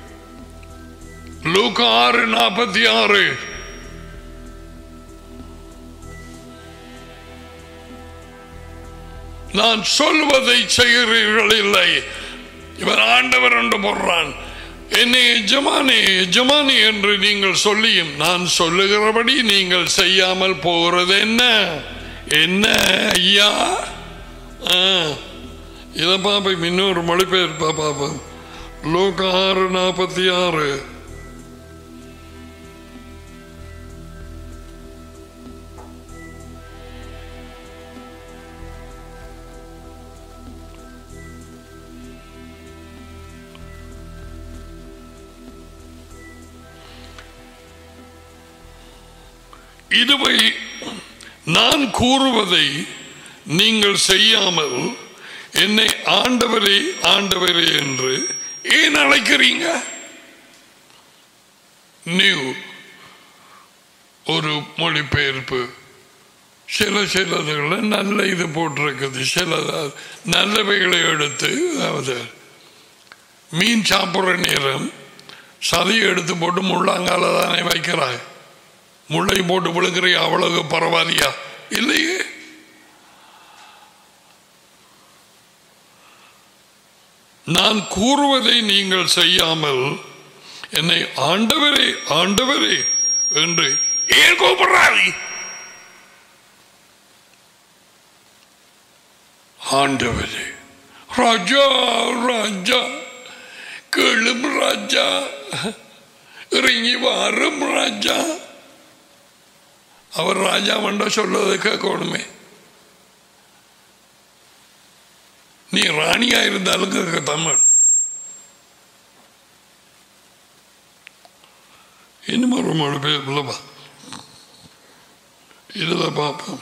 லூக்கா ஆறு நாற்பத்தி ஆறு நான் சொல்வதை செய்கிறீர்கள் இல்லை இவர் ஆண்டவர் என்று போடுறான் என்னை எஜமானே எஜமானி என்று நீங்கள் சொல்லியும் நான் சொல்லுகிறபடி நீங்கள் செய்யாமல் போகிறது என்ன என்ன ஐயா ஆ, இதை பார்ப்போம் இன்னொரு மொழிபெயர்ப்பா பார்ப்போம் லோக ஆறு நாற்பத்தி ஆறு இதுவை நான் கூறுவதை நீங்கள் செய்யாமல் என்னை ஆண்டவரே ஆண்டவரே என்று ஏன் அழைக்கிறீங்க நியூ ஒரு மொழிபெயர்ப்பு சில சிலதுகளை நல்ல இது போட்டிருக்குது சில நல்லவைகளை எடுத்து அதாவது மீன் சாப்பிட்ற நேரம் சதையை எடுத்து போட்டு முள்ளாங்கால தானே வைக்கிறாய் முள்ளை போட்டு விழுக்கிறிய அவ்வளவு பரவாயில்லையா இல்லையே நான் கூறுவதை நீங்கள் செய்யாமல் என்னை ஆண்டவரே ஆண்டவரே என்று ஏன் கூப்பிடுறாரு ஆண்டவரே ராஜா ராஜா கேளும் ராஜா இறங்கி வாரும் ராஜா அவர் ராஜா மண்ட சொல்லதை கேட்கணுமே நீ ராணியா இருந்தாலும் கேட்க தமிழ் இன்னும் ஒரு மொழி பேர் இல்லைப்பா இதில் பார்ப்போம்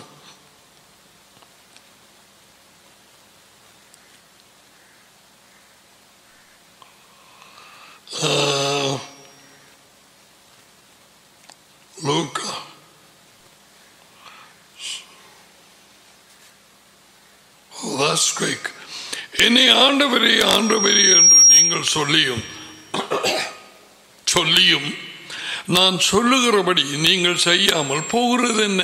ஆ, லூக்கா Oh, that's quick. என்னை ஆண்டவரே ஆண்டவரே என்று நீங்கள் சொல்லியும் சொல்லியும் நான் சொல்லுகிறபடி நீங்கள் செய்யாமல் போகிறது என்ன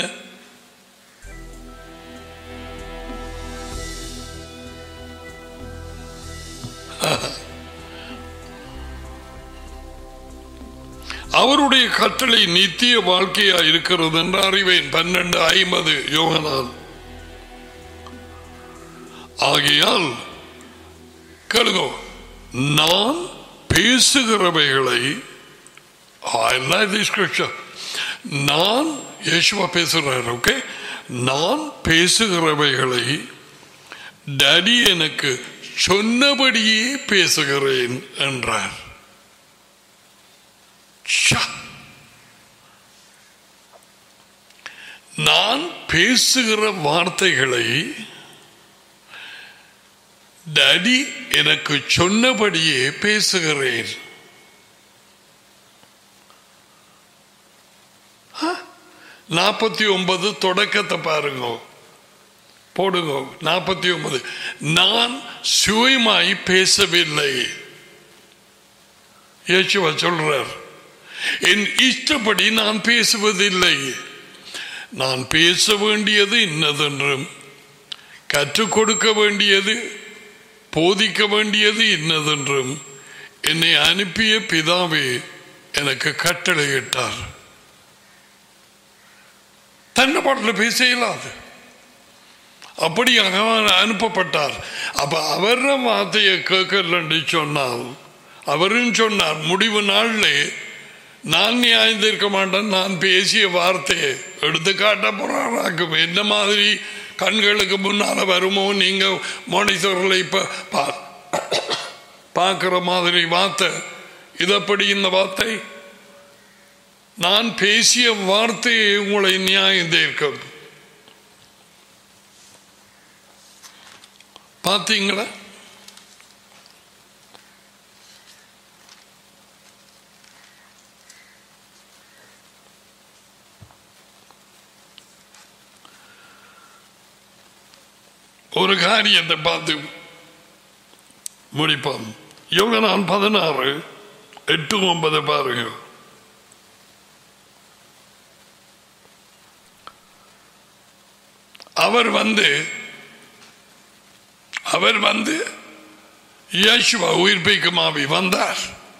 அவருடைய கட்டளை நித்திய வாழ்க்கையா இருக்கிறது என்று அறிவேன் பன்னெண்டு ஐம்பது யோகனால் ஆகையால் கேளுங்க நான் பேசுகிறவைகளை I like this scripture. நான் இயேசுவா பேசுகிறார் ஓகே நான் பேசுகிறவைகளை டேடி எனக்கு சொன்னபடியே பேசுகிறேன் என்றார் ச்ச! நான் பேசுகிற வார்த்தைகளை டேடி எனக்கு சொன்னபடியே பேசுகிறேன் நாற்பத்தி ஒன்பது தொடக்கத்தை பாருங்க போடுங்க நாற்பத்தி ஒன்பது நான் சுயமாய் பேசவில்லை இயேசுவா சொல்றார் என் இஷ்டப்படி நான் பேசுவதில்லை நான் பேச வேண்டியது இன்னதென்றும் கற்றுக் கொடுக்க வேண்டியது போதிக்க வேண்டியது இன்னதென்றும் என்னை அனுப்பிய பிதாவே எனக்கு கட்டளையிட்டார் தன்னை பாட்டில் பேச இயலாது அப்படியாக அவர் அனுப்பப்பட்டார் அப்ப அவர் வார்த்தையை கேட்கலன்னு சொன்னால் அவரும் சொன்னார் முடிவு நாளிலே நான் நியாயந்திருக்க மாட்டேன் நான் பேசிய வார்த்தையை எடுத்து காட்ட போறாராக்கும் என்ன மாதிரி கண்களுக்கு முன்னால வருமோ நீங்க மானிட்டரில் இப்ப பா- பார்க்கிற மாதிரி வார்த்தை இதப்படி இந்த வார்த்தை நான் பேசிய வார்த்தையை உங்களை நியாயம் தீர்க்கும் பார்த்தீங்களா ஒரு காரியத்தை பார்த்து முடிப்போம் யோகனான் பதினாறு எட்டு ஒன்பது பாருங்க அவர் வந்து அவர் வந்து இயேசுவா உயிர்ப்பிக்கும் ஆவி வந்தார்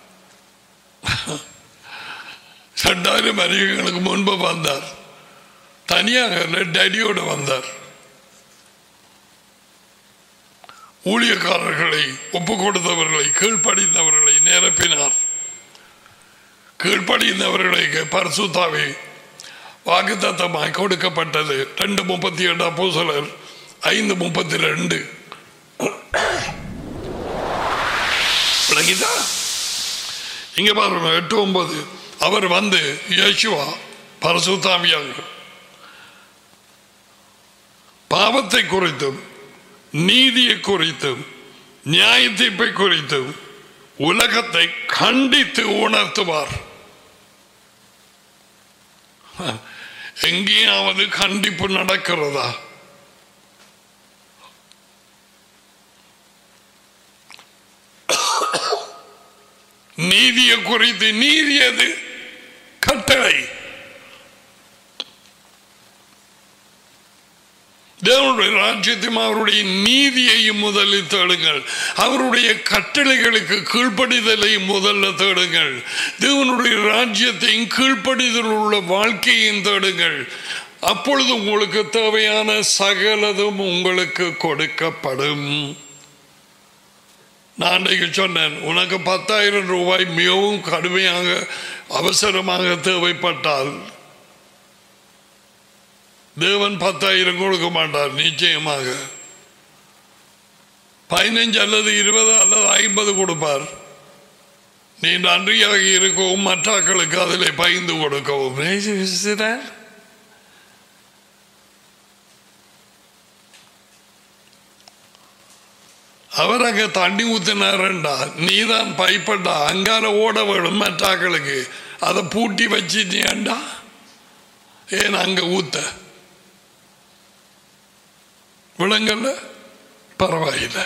ரெண்டாயிரம் வருஷங்களுக்கு முன்பு வந்தார் தனியாக இல்லை, டேடியோடு வந்தார் ஊழியக்காரர்களை ஒப்பு கொடுத்தவர்களை கீழ்ப்படிந்தவர்களை நிரப்பினார் கீழ்ப்படிந்தவர்களுக்கு பரிசுத்தாவே வாக்குத்தத்தமாய் கொடுக்கப்பட்டது ரெண்டு முப்பத்தி எட்டு அப்போஸ்தலர் ஐந்து முப்பத்தி ரெண்டு விளங்கிதா இங்க பாருங்க எட்டு ஒன்பது அவர் வந்து இயேசுவா பரசுத்தாமியாக பாவத்தை குறித்தும் நீதியை குறித்தும் நியாய தீர்ப்பை குறித்தும் உலகத்தை கண்டித்து உணர்த்துவார் எங்கேயாவது கண்டிப்பு நடக்கிறதா நீதியை குறித்து நீதி எது கட்டளை தேவனுடைய ராஜ்யத்தையும் அவருடைய நீதியையும் முதலில் தேடுங்கள் அவருடைய கட்டளைகளுக்கு கீழ்ப்படிதலையும் முதல்ல தேடுங்கள் தேவனுடைய ராஜ்யத்தையும் கீழ்ப்படிதல் உள்ள வாழ்க்கையையும் தேடுங்கள் அப்பொழுது உங்களுக்கு தேவையான சகலதும் உங்களுக்கு கொடுக்கப்படும் நான் அன்றைக்கு சொன்னேன் உனக்கு பத்தாயிரம் ரூபாய் மிகவும் கடுமையாக அவசரமாக தேவைப்பட்டால் தேவன் பத்தாயிரம் கொடுக்க மாட்டார் நிச்சயமாக பதினஞ்சு அல்லது இருபது அல்லது ஐம்பது கொடுப்பார் நீ நன்றியாக இருக்கவும் மற்றாக்களுக்கு அதில் பயந்து கொடுக்கவும் அவர் அங்க தண்ணி ஊத்தினாரண்டா நீதான் பயப்பட்டா அங்கால ஓட வேணும் மற்றாக்களுக்கு அதை பூட்டி வச்சிட்டியாண்டா ஏன் அங்க ஊத்த விளங்கல்ல பரவாயில்லை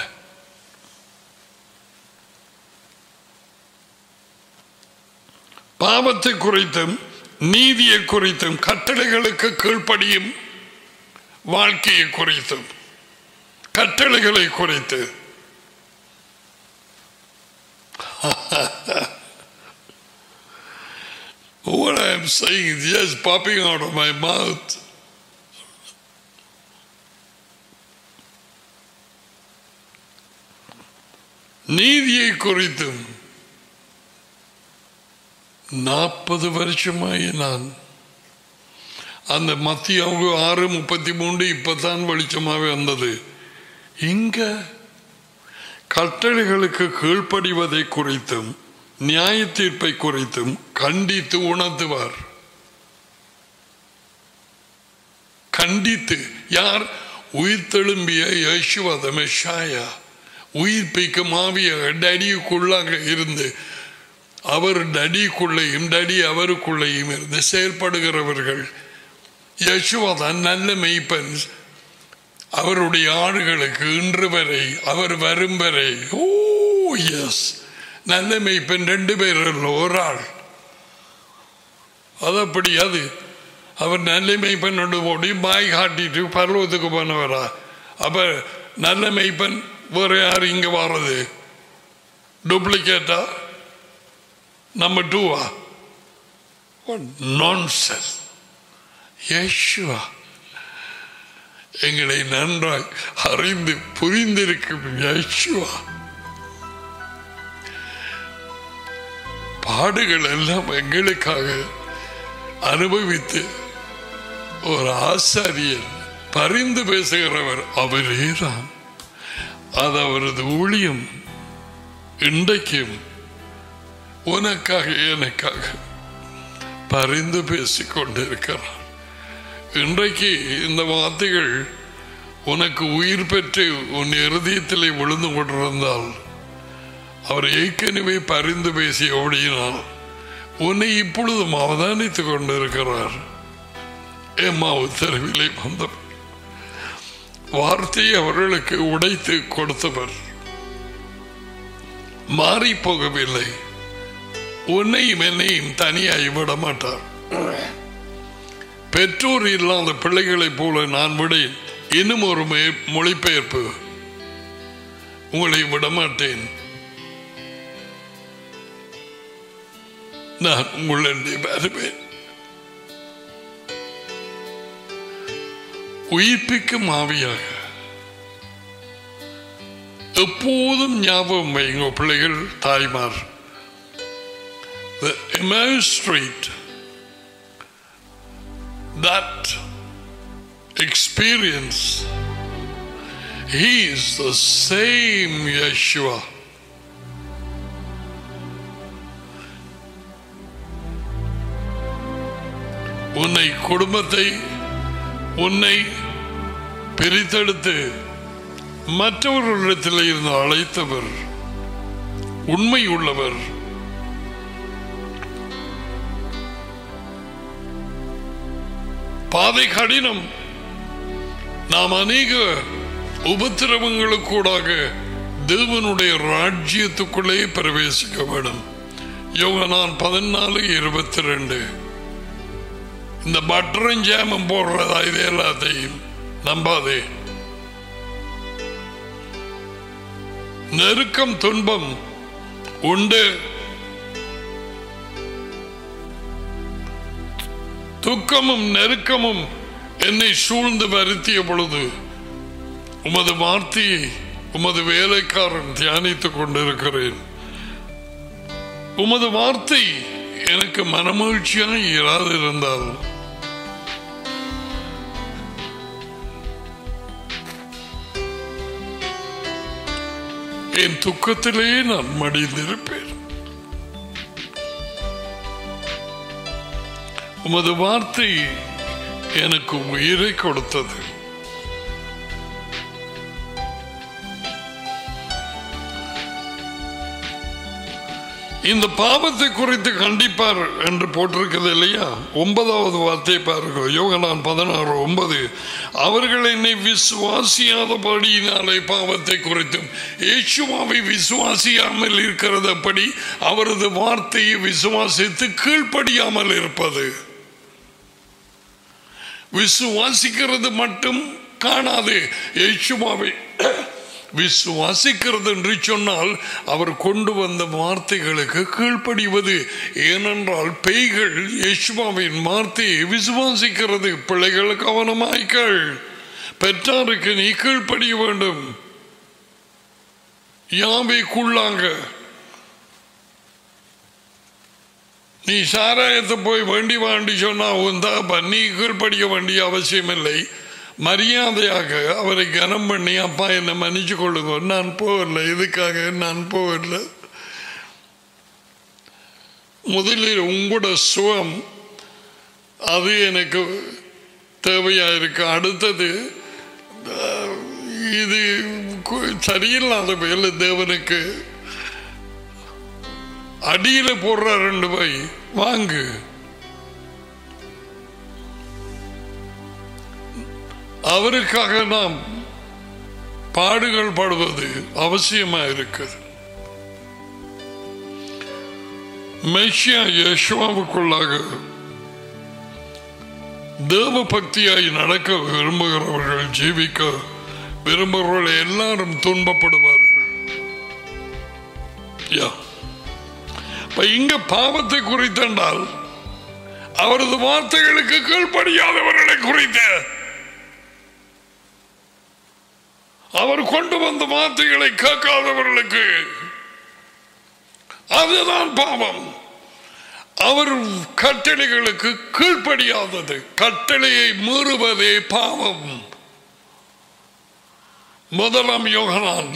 பாவத்தை குறித்தும் நீதியை குறித்தும் கட்டளைகளுக்கு கீழ்ப்படியும் வாழ்க்கையை குறித்தும் கட்டளைகளை குறித்து What I am saying is just popping out of my mouth. நீதியை குறித்தும் நாற்பது வருஷமாய் நான் அந்த மத்திய ஆறு முப்பத்தி மூன்று இப்பதான் வெளிச்சமாவே வந்தது இங்க கட்டளைகளுக்கு கீழ்ப்படிவதை குறித்தும் நியாய தீர்ப்பை குறித்தும் கண்டித்து உணர்த்துவார் கண்டித்து யார் உயிர்த்தெழும்பிய யேசுவத மெஷாயா உயிர்ப்பிக்கும் ஆவிய டடியுக்குள்ளாக இருந்து அவர் டடிக்குள்ளேயும் டடி அவருக்குள்ளேயும் இருந்து செயல்படுகிறவர்கள் யசுவதான் நல்ல மெய்ப்பன் அவருடைய ஆடுகளுக்கு இன்று வரை அவர் வரும் வரை ஓ எஸ் நல்ல மெய்ப்பன் ரெண்டு பேர் இல்லை ஒரு ஆள் அது அப்படி அது அவர் நல்ல மெய்ப்பன் ஓடி பாய் காட்டிட்டு பருவத்துக்கு போனவரா அப்ப நல்ல மெய்ப்பன் வேற யார் இங்க வர்றது டூப்ளிகேட்டா நம்பர் டூவா நான்சென்ஸ் யேசுவா எங்களை நன்றாய் அறிந்து புரிந்திருக்கும் யேசுவா பாடுகள் எல்லாம் எங்களுக்காக அனுபவித்து ஒரு ஆசாரியர் பரிந்து பேசுகிறவர் அவரே தான் அது அவரது ஊழியம் இன்றைக்கும் உனக்காக எனக்காக பரிந்து பேசிக் கொண்டிருக்கிறார் இன்றைக்கு இந்த வார்த்தைகள் உனக்கு உயிர் பெற்று உன் இருதயத்திலே விழுந்து கொண்டிருந்தால் அவர் ஏற்கனவே பரிந்து பேசி ஓடியினால் உன்னை இப்பொழுதும் அவதானித்துக் கொண்டிருக்கிறார் எம்மா உத்தரவிலே வந்த வார்த்தையை அவர்களுக்கு உடைத்து கொடுத்தவர் மாறி போகவில்லை உன்னையும் என்னையும் தனியாய் விட மாட்டார் பெற்றோர் இல்லாத பிள்ளைகளைப் போல நான் விடேன் இன்னும் ஒரு மே- மொழிபெயர்ப்பு உங்களை விடமாட்டேன் நான் உங்களுடைய வருவேன் உயிர்ப்பிக்கும் ஆவியாக எப்போதும் ஞாபகம் வைங்க பிள்ளைகள் தாய்மார் The Emmaus Street that experience he is the same Yeshua உன்னை குடும்பத்தை உன்னை பிரித்தெடுத்து மற்றவர்களிடத்தில் இருந்து அழைத்தவர் உண்மை உள்ளவர் பாதை கடினம் நாம் அநேக உபத்திரவங்களுக்கூடாக தேவனுடைய ராஜ்யத்துக்குள்ளே பிரவேசிக்க வேண்டும் யோகனான் பதினாலு இருபத்தி ரெண்டு இந்த பட்டரும் ஜாமும் போடுறதா இது எல்லாத்தையும் நம்பாதே நெருக்கம் துன்பம் உண்டு துக்கமும் நெருக்கமும் என்னை சூழ்ந்து வருத்திய பொழுது உமது வார்த்தையை உமது வேலைக்காரன் தியானித்துக் கொண்டிருக்கிறேன் உமது வார்த்தை எனக்கு மனமகிழ்ச்சியாக இராதிருந்தால் என் துக்கத்திலே நான் மடிந்திருப்பேன் உமது வார்த்தை எனக்கு உயிரை கொடுத்தது இந்த பாவத்தை குறித்து கண்டிப்பார் என்று போட்டிருக்கிறது இல்லையா ஒன்பதாவது வார்த்தை பாருங்க யோகனான் பதினாறு ஒன்பது அவர்கள் என்னை விசுவாசியாதபடியினாலே பாவத்தை குறித்தும் இயேசுவாவை விசுவாசியாமல் இருக்கிறது அப்படி அவரது வார்த்தையை விசுவாசித்து கீழ்ப்படியாமல் இருப்பது விசுவாசிக்கிறது மட்டும் காணாது இயேசுவாவை விசுவாசிக்கிறது என்று சொன்னால் அவர் கொண்டு வந்த வார்த்தைகளுக்கு கீழ்ப்படிவது ஏனென்றால் பேய்கள் இயேசுவாவின் வார்த்தையை விசுவாசிக்கிறது பிள்ளைகள் கவனமாய்கள் பெற்றாருக்கு நீ கீழ்ப்படிய வேண்டும் யாவை குள்ளாங்க நீ சாராயத்தை போய் வேண்டி வாண்டி சொன்னா உன் தகப்பன் நீ கீழ்ப்படிய வேண்டிய அவசியம் இல்லை மரியாதையாக அவரை கனம் பண்ணி அப்பா என்னை மன்னிச்சு கொள்ளுங்க நான் போகல இதுக்காக நான் போகல முதலில் உங்களோட சுகம் அது எனக்கு தேவையா இருக்கு அடுத்தது அஹ், இது கு- சரியில்லாத வேலை தேவனுக்கு அடியில போடுற ரெண்டு பை வாங்கு அவருக்காக நாம் பாடுகள் படுவது அவசியமா இருக்குது மெஷியா யேசுவாவுக்குள்ளாக தேவ பக்தியாய் நடக்க விரும்புகிறவர்கள் ஜீவிக்க விரும்புகிறவர்கள் எல்லாரும் துன்பப்படுவார்கள் யா இப்ப இங்க பாவத்தை குறித்தென்றால் அவரது வார்த்தைகளுக்கு கீழ்ப்படியாதவர்களை குறித்த அவர் கொண்டு வந்த வார்த்தைகளை கேட்காதவர்களுக்கு அதுதான் பாவம் அவர் கட்டளைகளுக்கு கீழ்ப்படியாதது கட்டளையை மீறுவதே பாவம் முதலாம் யோகனான்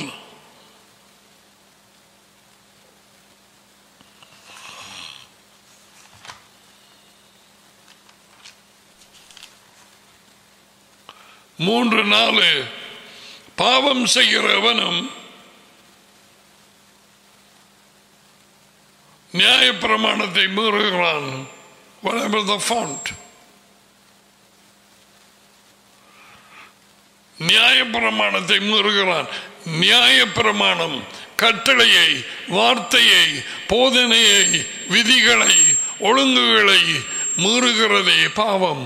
மூன்று நாலு பாவம் செய்கிறவனும் நியாயப்பிரமாணத்தை மீறுகிறான் whatever the font நியாயப்பிரமாணத்தை மீறுகிறான் நியாயப்பிரமாணம் கட்டளையை வார்த்தையை போதனையை விதிகளை ஒழுங்குகளை மீறுகிறதே பாவம்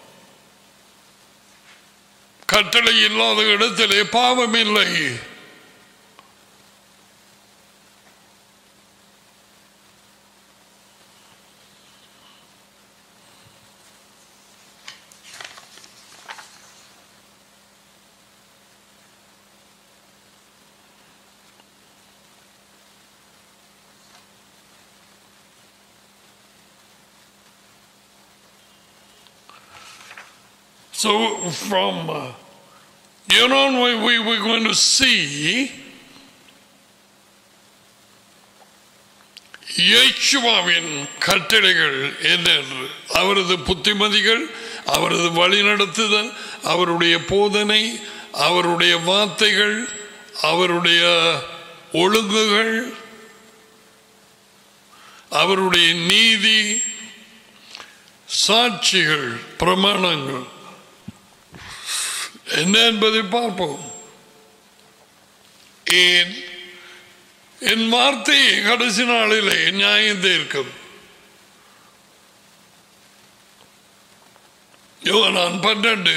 கட்டளை இல்லாத இடத்திலே பாவம் இல்லை So from uh, you know we, we we're going to see இயேசுவாவின் கட்டளைகள் என்ன என்று. அவரது புத்திமதிகள் அவரது வழிநடத்துதல் அவருடைய போதனை அவருடைய வார்த்தைகள் அவருடைய ஒழுங்குகள் அவருடைய நீதி சாட்சிகள் பிரமாணங்கள் என்ன என்பதை பார்ப்போம் ஏன் என் வார்த்தை கடைசி நாளிலே நியாயம் தீர்க்கும் யோவான் பன்னெண்டு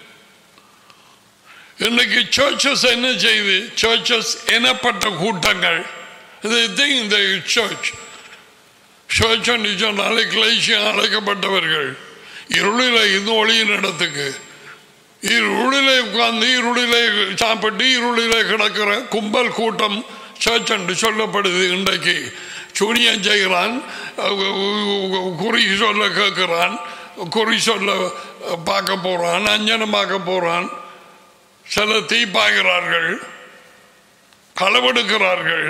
இன்னைக்கு சர்ச்சஸ் என்ன செய்து சர்ச்சஸ் எனப்பட்ட கூட்டங்கள் இந்த சர்ச் சர்ச் என்று சொன்னாலே கிளைசியம் அழைக்கப்பட்டவர்கள் இருளில இது ஒளியின் இடத்துக்கு இருளிலே உட்கார்ந்து இருளிலே சாப்பிட்டு இருளிலே கிடக்கிற கும்பல் கூட்டம் சர்ச் என்று சொல்லப்படுது இன்றைக்கு சூனியம் செய்கிறான் குறி சொல்ல கேட்கிறான் குறி சொல்ல பார்க்க போறான் அஞ்சனம் பார்க்க போறான் சில தீப்பாகிறார்கள் களவெடுக்கிறார்கள்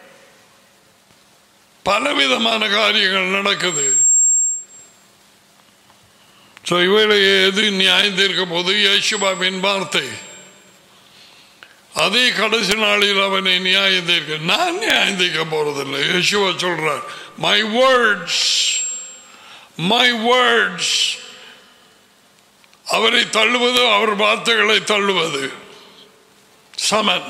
பலவிதமான காரியங்கள் நடக்குது ஸோ இவைகளை எது நியாயம் தீர்க்க போது யேசுபாவின் வார்த்தை அதே கடைசி நாளில் அவனை நியாயம் தீர்க்க நான் நியாயம் தீர்க்க போறதில்லை யேசுவா சொல்றார் மை வேர்ட்ஸ் மை வேர்ட்ஸ் அவரை தள்ளுவது அவர் வார்த்தைகளை தள்ளுவது சமன்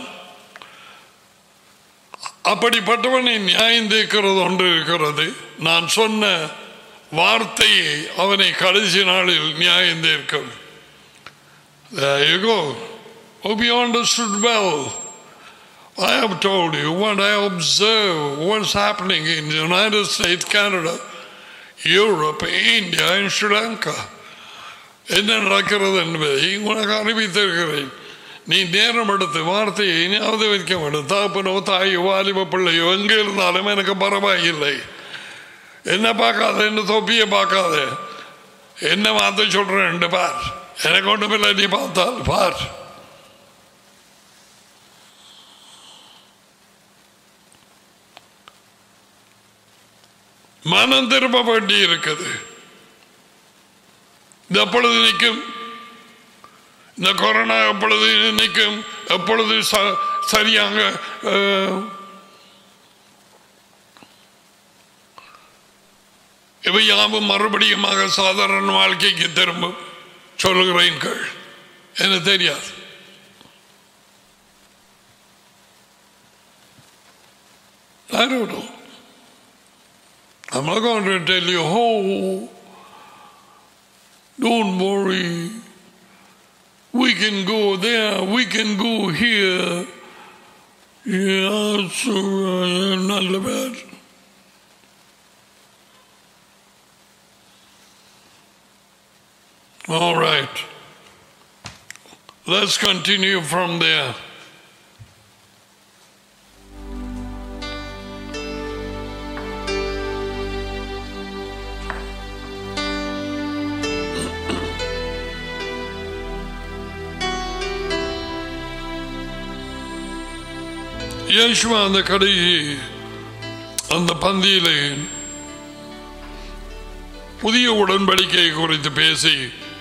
அப்படிப்பட்டவனை நியாயம் தீர்க்கிறது ஒன்று இருக்கிறது நான் சொன்ன வார்த்தையை அவனை கடைசி நாளில் நியாயம் தீர்க்கும் There you go. Hope you understood well. I have told you what I observe, what's happening in the United States, Canada, Europe, India, and Sri Lanka. என்ன நடக்கிறது என்பதை உனக்கு அறிவித்திருக்கிறேன் நீ நேரம் எடுத்து வார்த்தையை ஞாபகம் வைக்க வேண்டும் தாப்பனோ தாயோ வாலிப பிள்ளையோ எங்கே இருந்தாலும் எனக்கு பரவாயில்லை என்ன பார்க்காத என்ன தொப்பியை பார்க்காத என்ன வார்த்தை சொல்றேன் பார் எனக்கு ஒன்றுமில்லை நீ பார்த்தால் பார் மனம் திரும்ப வேண்டி இருக்குது இது எப்பொழுது நிற்கும் இந்த கொரோனா எப்பொழுது நிற்கும் எப்பொழுது ச- சரியாக அஹ், இவை யாவும் மறுபடியுமாக சாதாரண வாழ்க்கைக்கு திரும்பும் சொல்லுகிறீர்கள் எனக்கு தெரியாது I don't know. I'm not going to tell you, oh, don't worry. We can go there, we can go here. Yeah, so uh, not bad. All right. Let's continue from there. இயேசுவா அந்த கடைசி அந்த பந்தியிலே புதிய உடன்படிக்கை குறித்து பேசி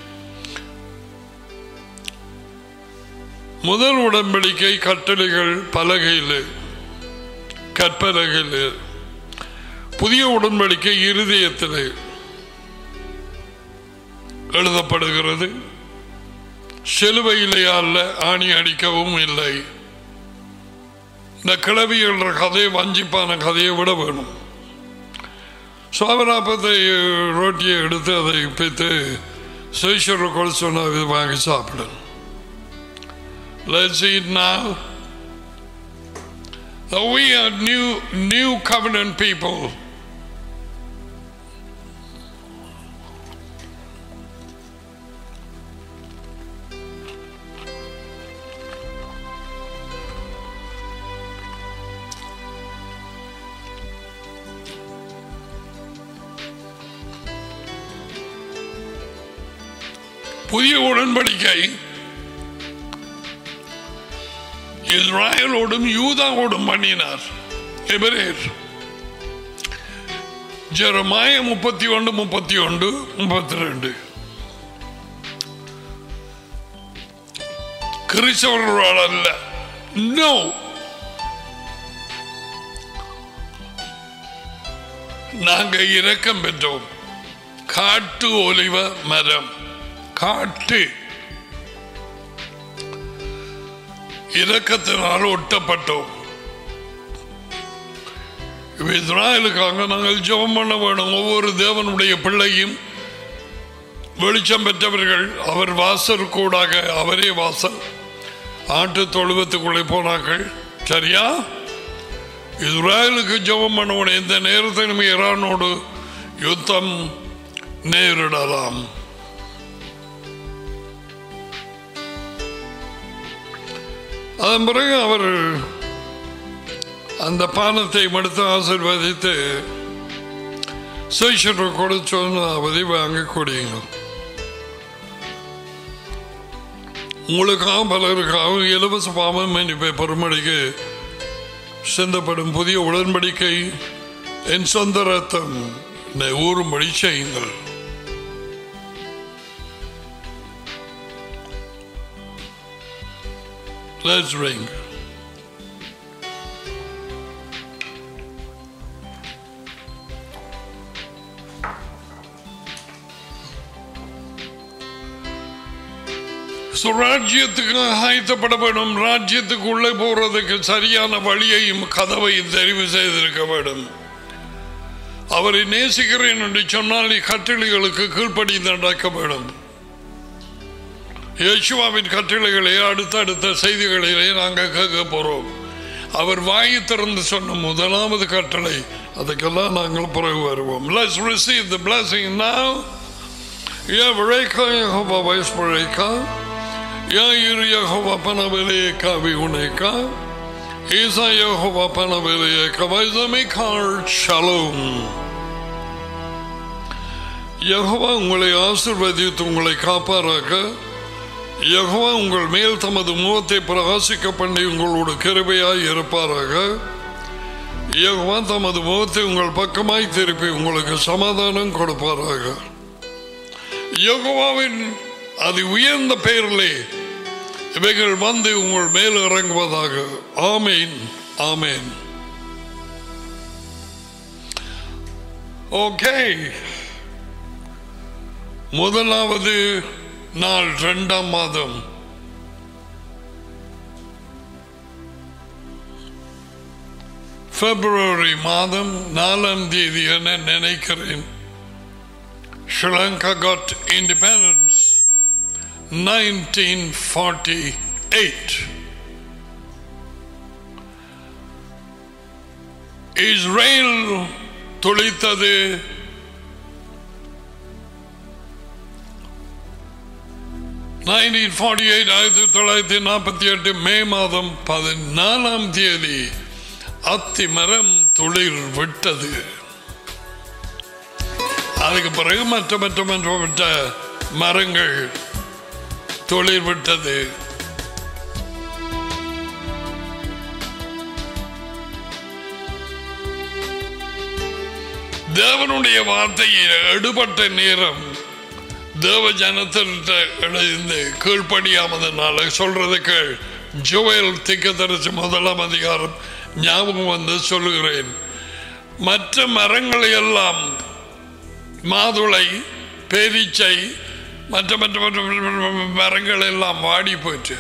முதல் உடன்படிக்கை கட்டளைகள் பலகையில் கற்பலகையில் புதிய உடன்படிக்கை இருதயத்தில் எழுதப்படுகிறது சிலுவையிலே அல்ல ஆணி அடிக்கவும் இல்லை இந்த கிளவிகள கதையை வஞ்சிப்பான கதையை விட வேணும் சோபராப்பத்தை ரொட்டியை எடுத்து அதை பித்து சுவிஷர் கொலை சொன்ன இது வாங்கி சாப்பிடணும் Let's eat now. So we are new new covenant people. புதிய உடன்படிக்கை இஸ்ராயலோடும் யூதாவோடும் பண்ணினார் எபிரேர் ஜெரமாய முப்பத்தி ஒன்று முப்பத்தி ஒன்று முப்பத்தி ரெண்டு கிறிஸ்தவர்களால் அல்ல நோ நாங்க இரக்கம் பெற்றோம் காட்டு ஒலிவ மரம் காட்டு இரக்கத்தினால் ஒட்டப்பட்டோம் இப்ப இஸ்ராயலுக்காக நாங்கள் ஜெபம் பண்ண வேணும் ஒவ்வொரு தேவனுடைய பிள்ளையும் வெளிச்சம் பெற்றவர்கள் அவர் வாசல் கூடாக அவரே வாசல் ஆட்டு தொழுவத்துக்குள்ளே போனார்கள் சரியா இஸ்ராயலுக்கு ஜெபம் பண்ணவன எந்த நேரத்திலும் ஈரானோடு யுத்தம் நேரிடலாம் அதன் பிறகு அவர் அந்த பானத்தை மடுத்து ஆசிர்வதித்து சைஷர் கொடுத்தோன்னு அவதி வாங்க கூடியுங்க உங்களுக்காக பலருக்காகவும் இலவச பாவம் மன்னிப்பை பெருமடிக்கு சிந்தப்படும் புதிய உடன்படிக்கை என் சொந்த ரத்தம் என்னை ஊறும்படி செய்யுங்கள் Let's ring. சுராஜ்யத்துக்கு ஆயத்தப்பட வேண்டும் ராஜ்யத்துக்கு உள்ளே போறதுக்கு சரியான வழியையும் கதவையும் தெரிவு செய்திருக்க வேண்டும் அவரை நேசிக்கிறேன் என்று சொன்னால் நீ கட்டளைகளுக்கு கீழ்ப்படி நடக்க வேண்டும் யேசுவாவின் கட்டளைகளை அடுத்தடுத்த செய்திகளிலே நாங்கள் கேட்க போறோம் அவர் வாயு திறந்து சொன்ன முதலாவது கட்டளை அதுக்கெல்லாம் நாங்கள் பிறகு வருவோம் Let's receive the blessing now. Yavreka Yehova Vaispareka. Yair Yehova Panaveleka Viuneka. Isa Yehova Panaveleka Vaizamikar Shalom. Jehovah உங்களை ஆசிர்வதித்து உங்களை காப்பாராக யெகோவா உங்கள் மேல் தமது முகத்தை பிரகாசிக்க பண்ணி உங்களோட கிருபையாய் இருப்பாராக யெகோவா தமது முகத்தை உங்கள் பக்கமாய் திருப்பி உங்களுக்கு சமாதானம் கொடுப்பாராக யெகோவாவின் அது உயர்ந்த பெயரிலே இவைகள் வந்து உங்கள் மேல் இறங்குவதாக ஆமேன் ஆமேன் ஓகே முதலாவது நாள் இரண்டாம் மாதம் பிப்ரவரி மாதம் நாலாம் தேதி என நினைக்கிறேன் Sri Lanka got independence nineteen forty eight Israel துளித்தது நைன்டீன் ஃபார்ட்டி எயிட் ஆயிரத்தி தொள்ளாயிரத்தி நாற்பத்தி எட்டு மே மாதம் பதினாலாம் தேதி அத்தி மரம் துளிர் விட்டது அதுக்கு பிறகு மற்ற மற்ற மற்ற மற்ற மரங்கள் துளிர் விட்டது தேவனுடைய வார்த்தையில் எடுபட்ட நேரம் தேவ ஜனத்திட்ட இணைந்து கீழ்ப்படியாமதனால சொல்றதுக்கு ஜுவல் திக்கத்தரிசி முதலாம் அதிகாரம் ஞாபகம் வந்து சொல்லுகிறேன் மற்ற மரங்களை எல்லாம் மாதுளை பேரிச்சை மற்ற மற்ற மற்ற மரங்கள் எல்லாம் வாடி போச்சு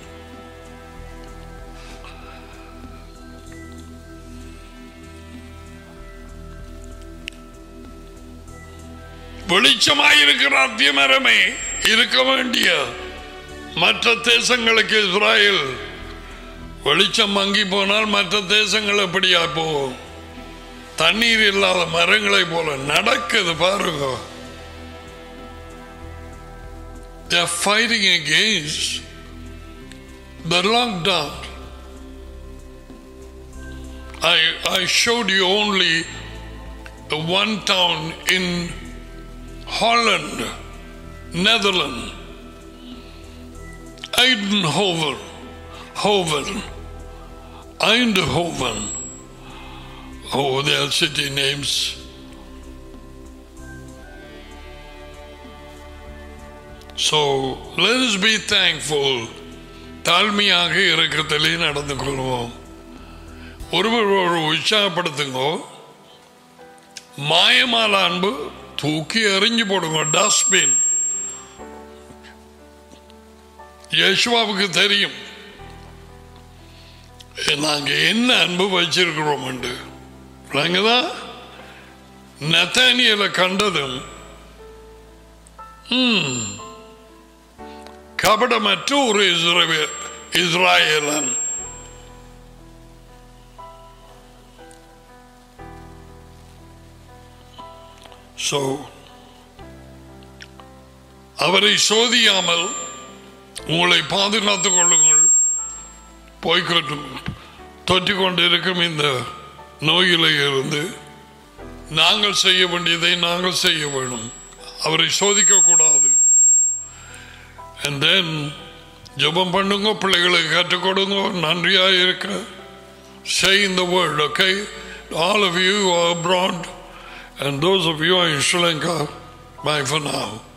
வெளிச்சமாயிருக்கிற அத்தியமரமே இருக்க வேண்டிய மற்ற தேசங்களுக்கு இஸ்ராயல் வெளிச்சம் மங்கி போனால் மற்ற தேசங்கள் எப்படியா போகும் தண்ணீர் இல்லாத மரங்களை போல நடக்குது பாருங்க They are fighting against the lockdown. I, I showed you only the one town in Holland, Netherlands, Eindhoven, Hoven, Eindhoven. Oh, their city names. So let us be thankful. தாழ்மையாக இறக்கத்திலே நடந்து கொள்வோம் ஒருவர் ஒரு உற்சாகப்படுத்துங்கோ மாயமால அன்பு தூக்கி எறிஞ்சு போடுங்க டஸ்ட்பின் யேசுவாவுக்கு தெரியும் நாங்க என்ன அன்பு வச்சிருக்கிறோம் விளங்குதா நத்தானியலை கண்டதும் ம், கபடமற்ற ஒரு இஸ்ரவே- இஸ்ராயேலன் So, அவரை சோதியாமல் உங்களை பாதுகாத்துக் கொள்ளுங்கள் போய்கட்டும் தொற்றிக் கொண்டிருக்கும் இந்த நோயில இருந்து நாங்கள் செய்ய வேண்டியதை நாங்கள் செய்ய வேணும் அவரை சோதிக்க கூடாது and then ஜெபம் பண்ணுங்க பிள்ளைகளுக்கு கற்றுக் கொடுங்க நன்றியா இருக்க say in the word okay all of you who are abroad and those of you who are in Sri Lanka bye for now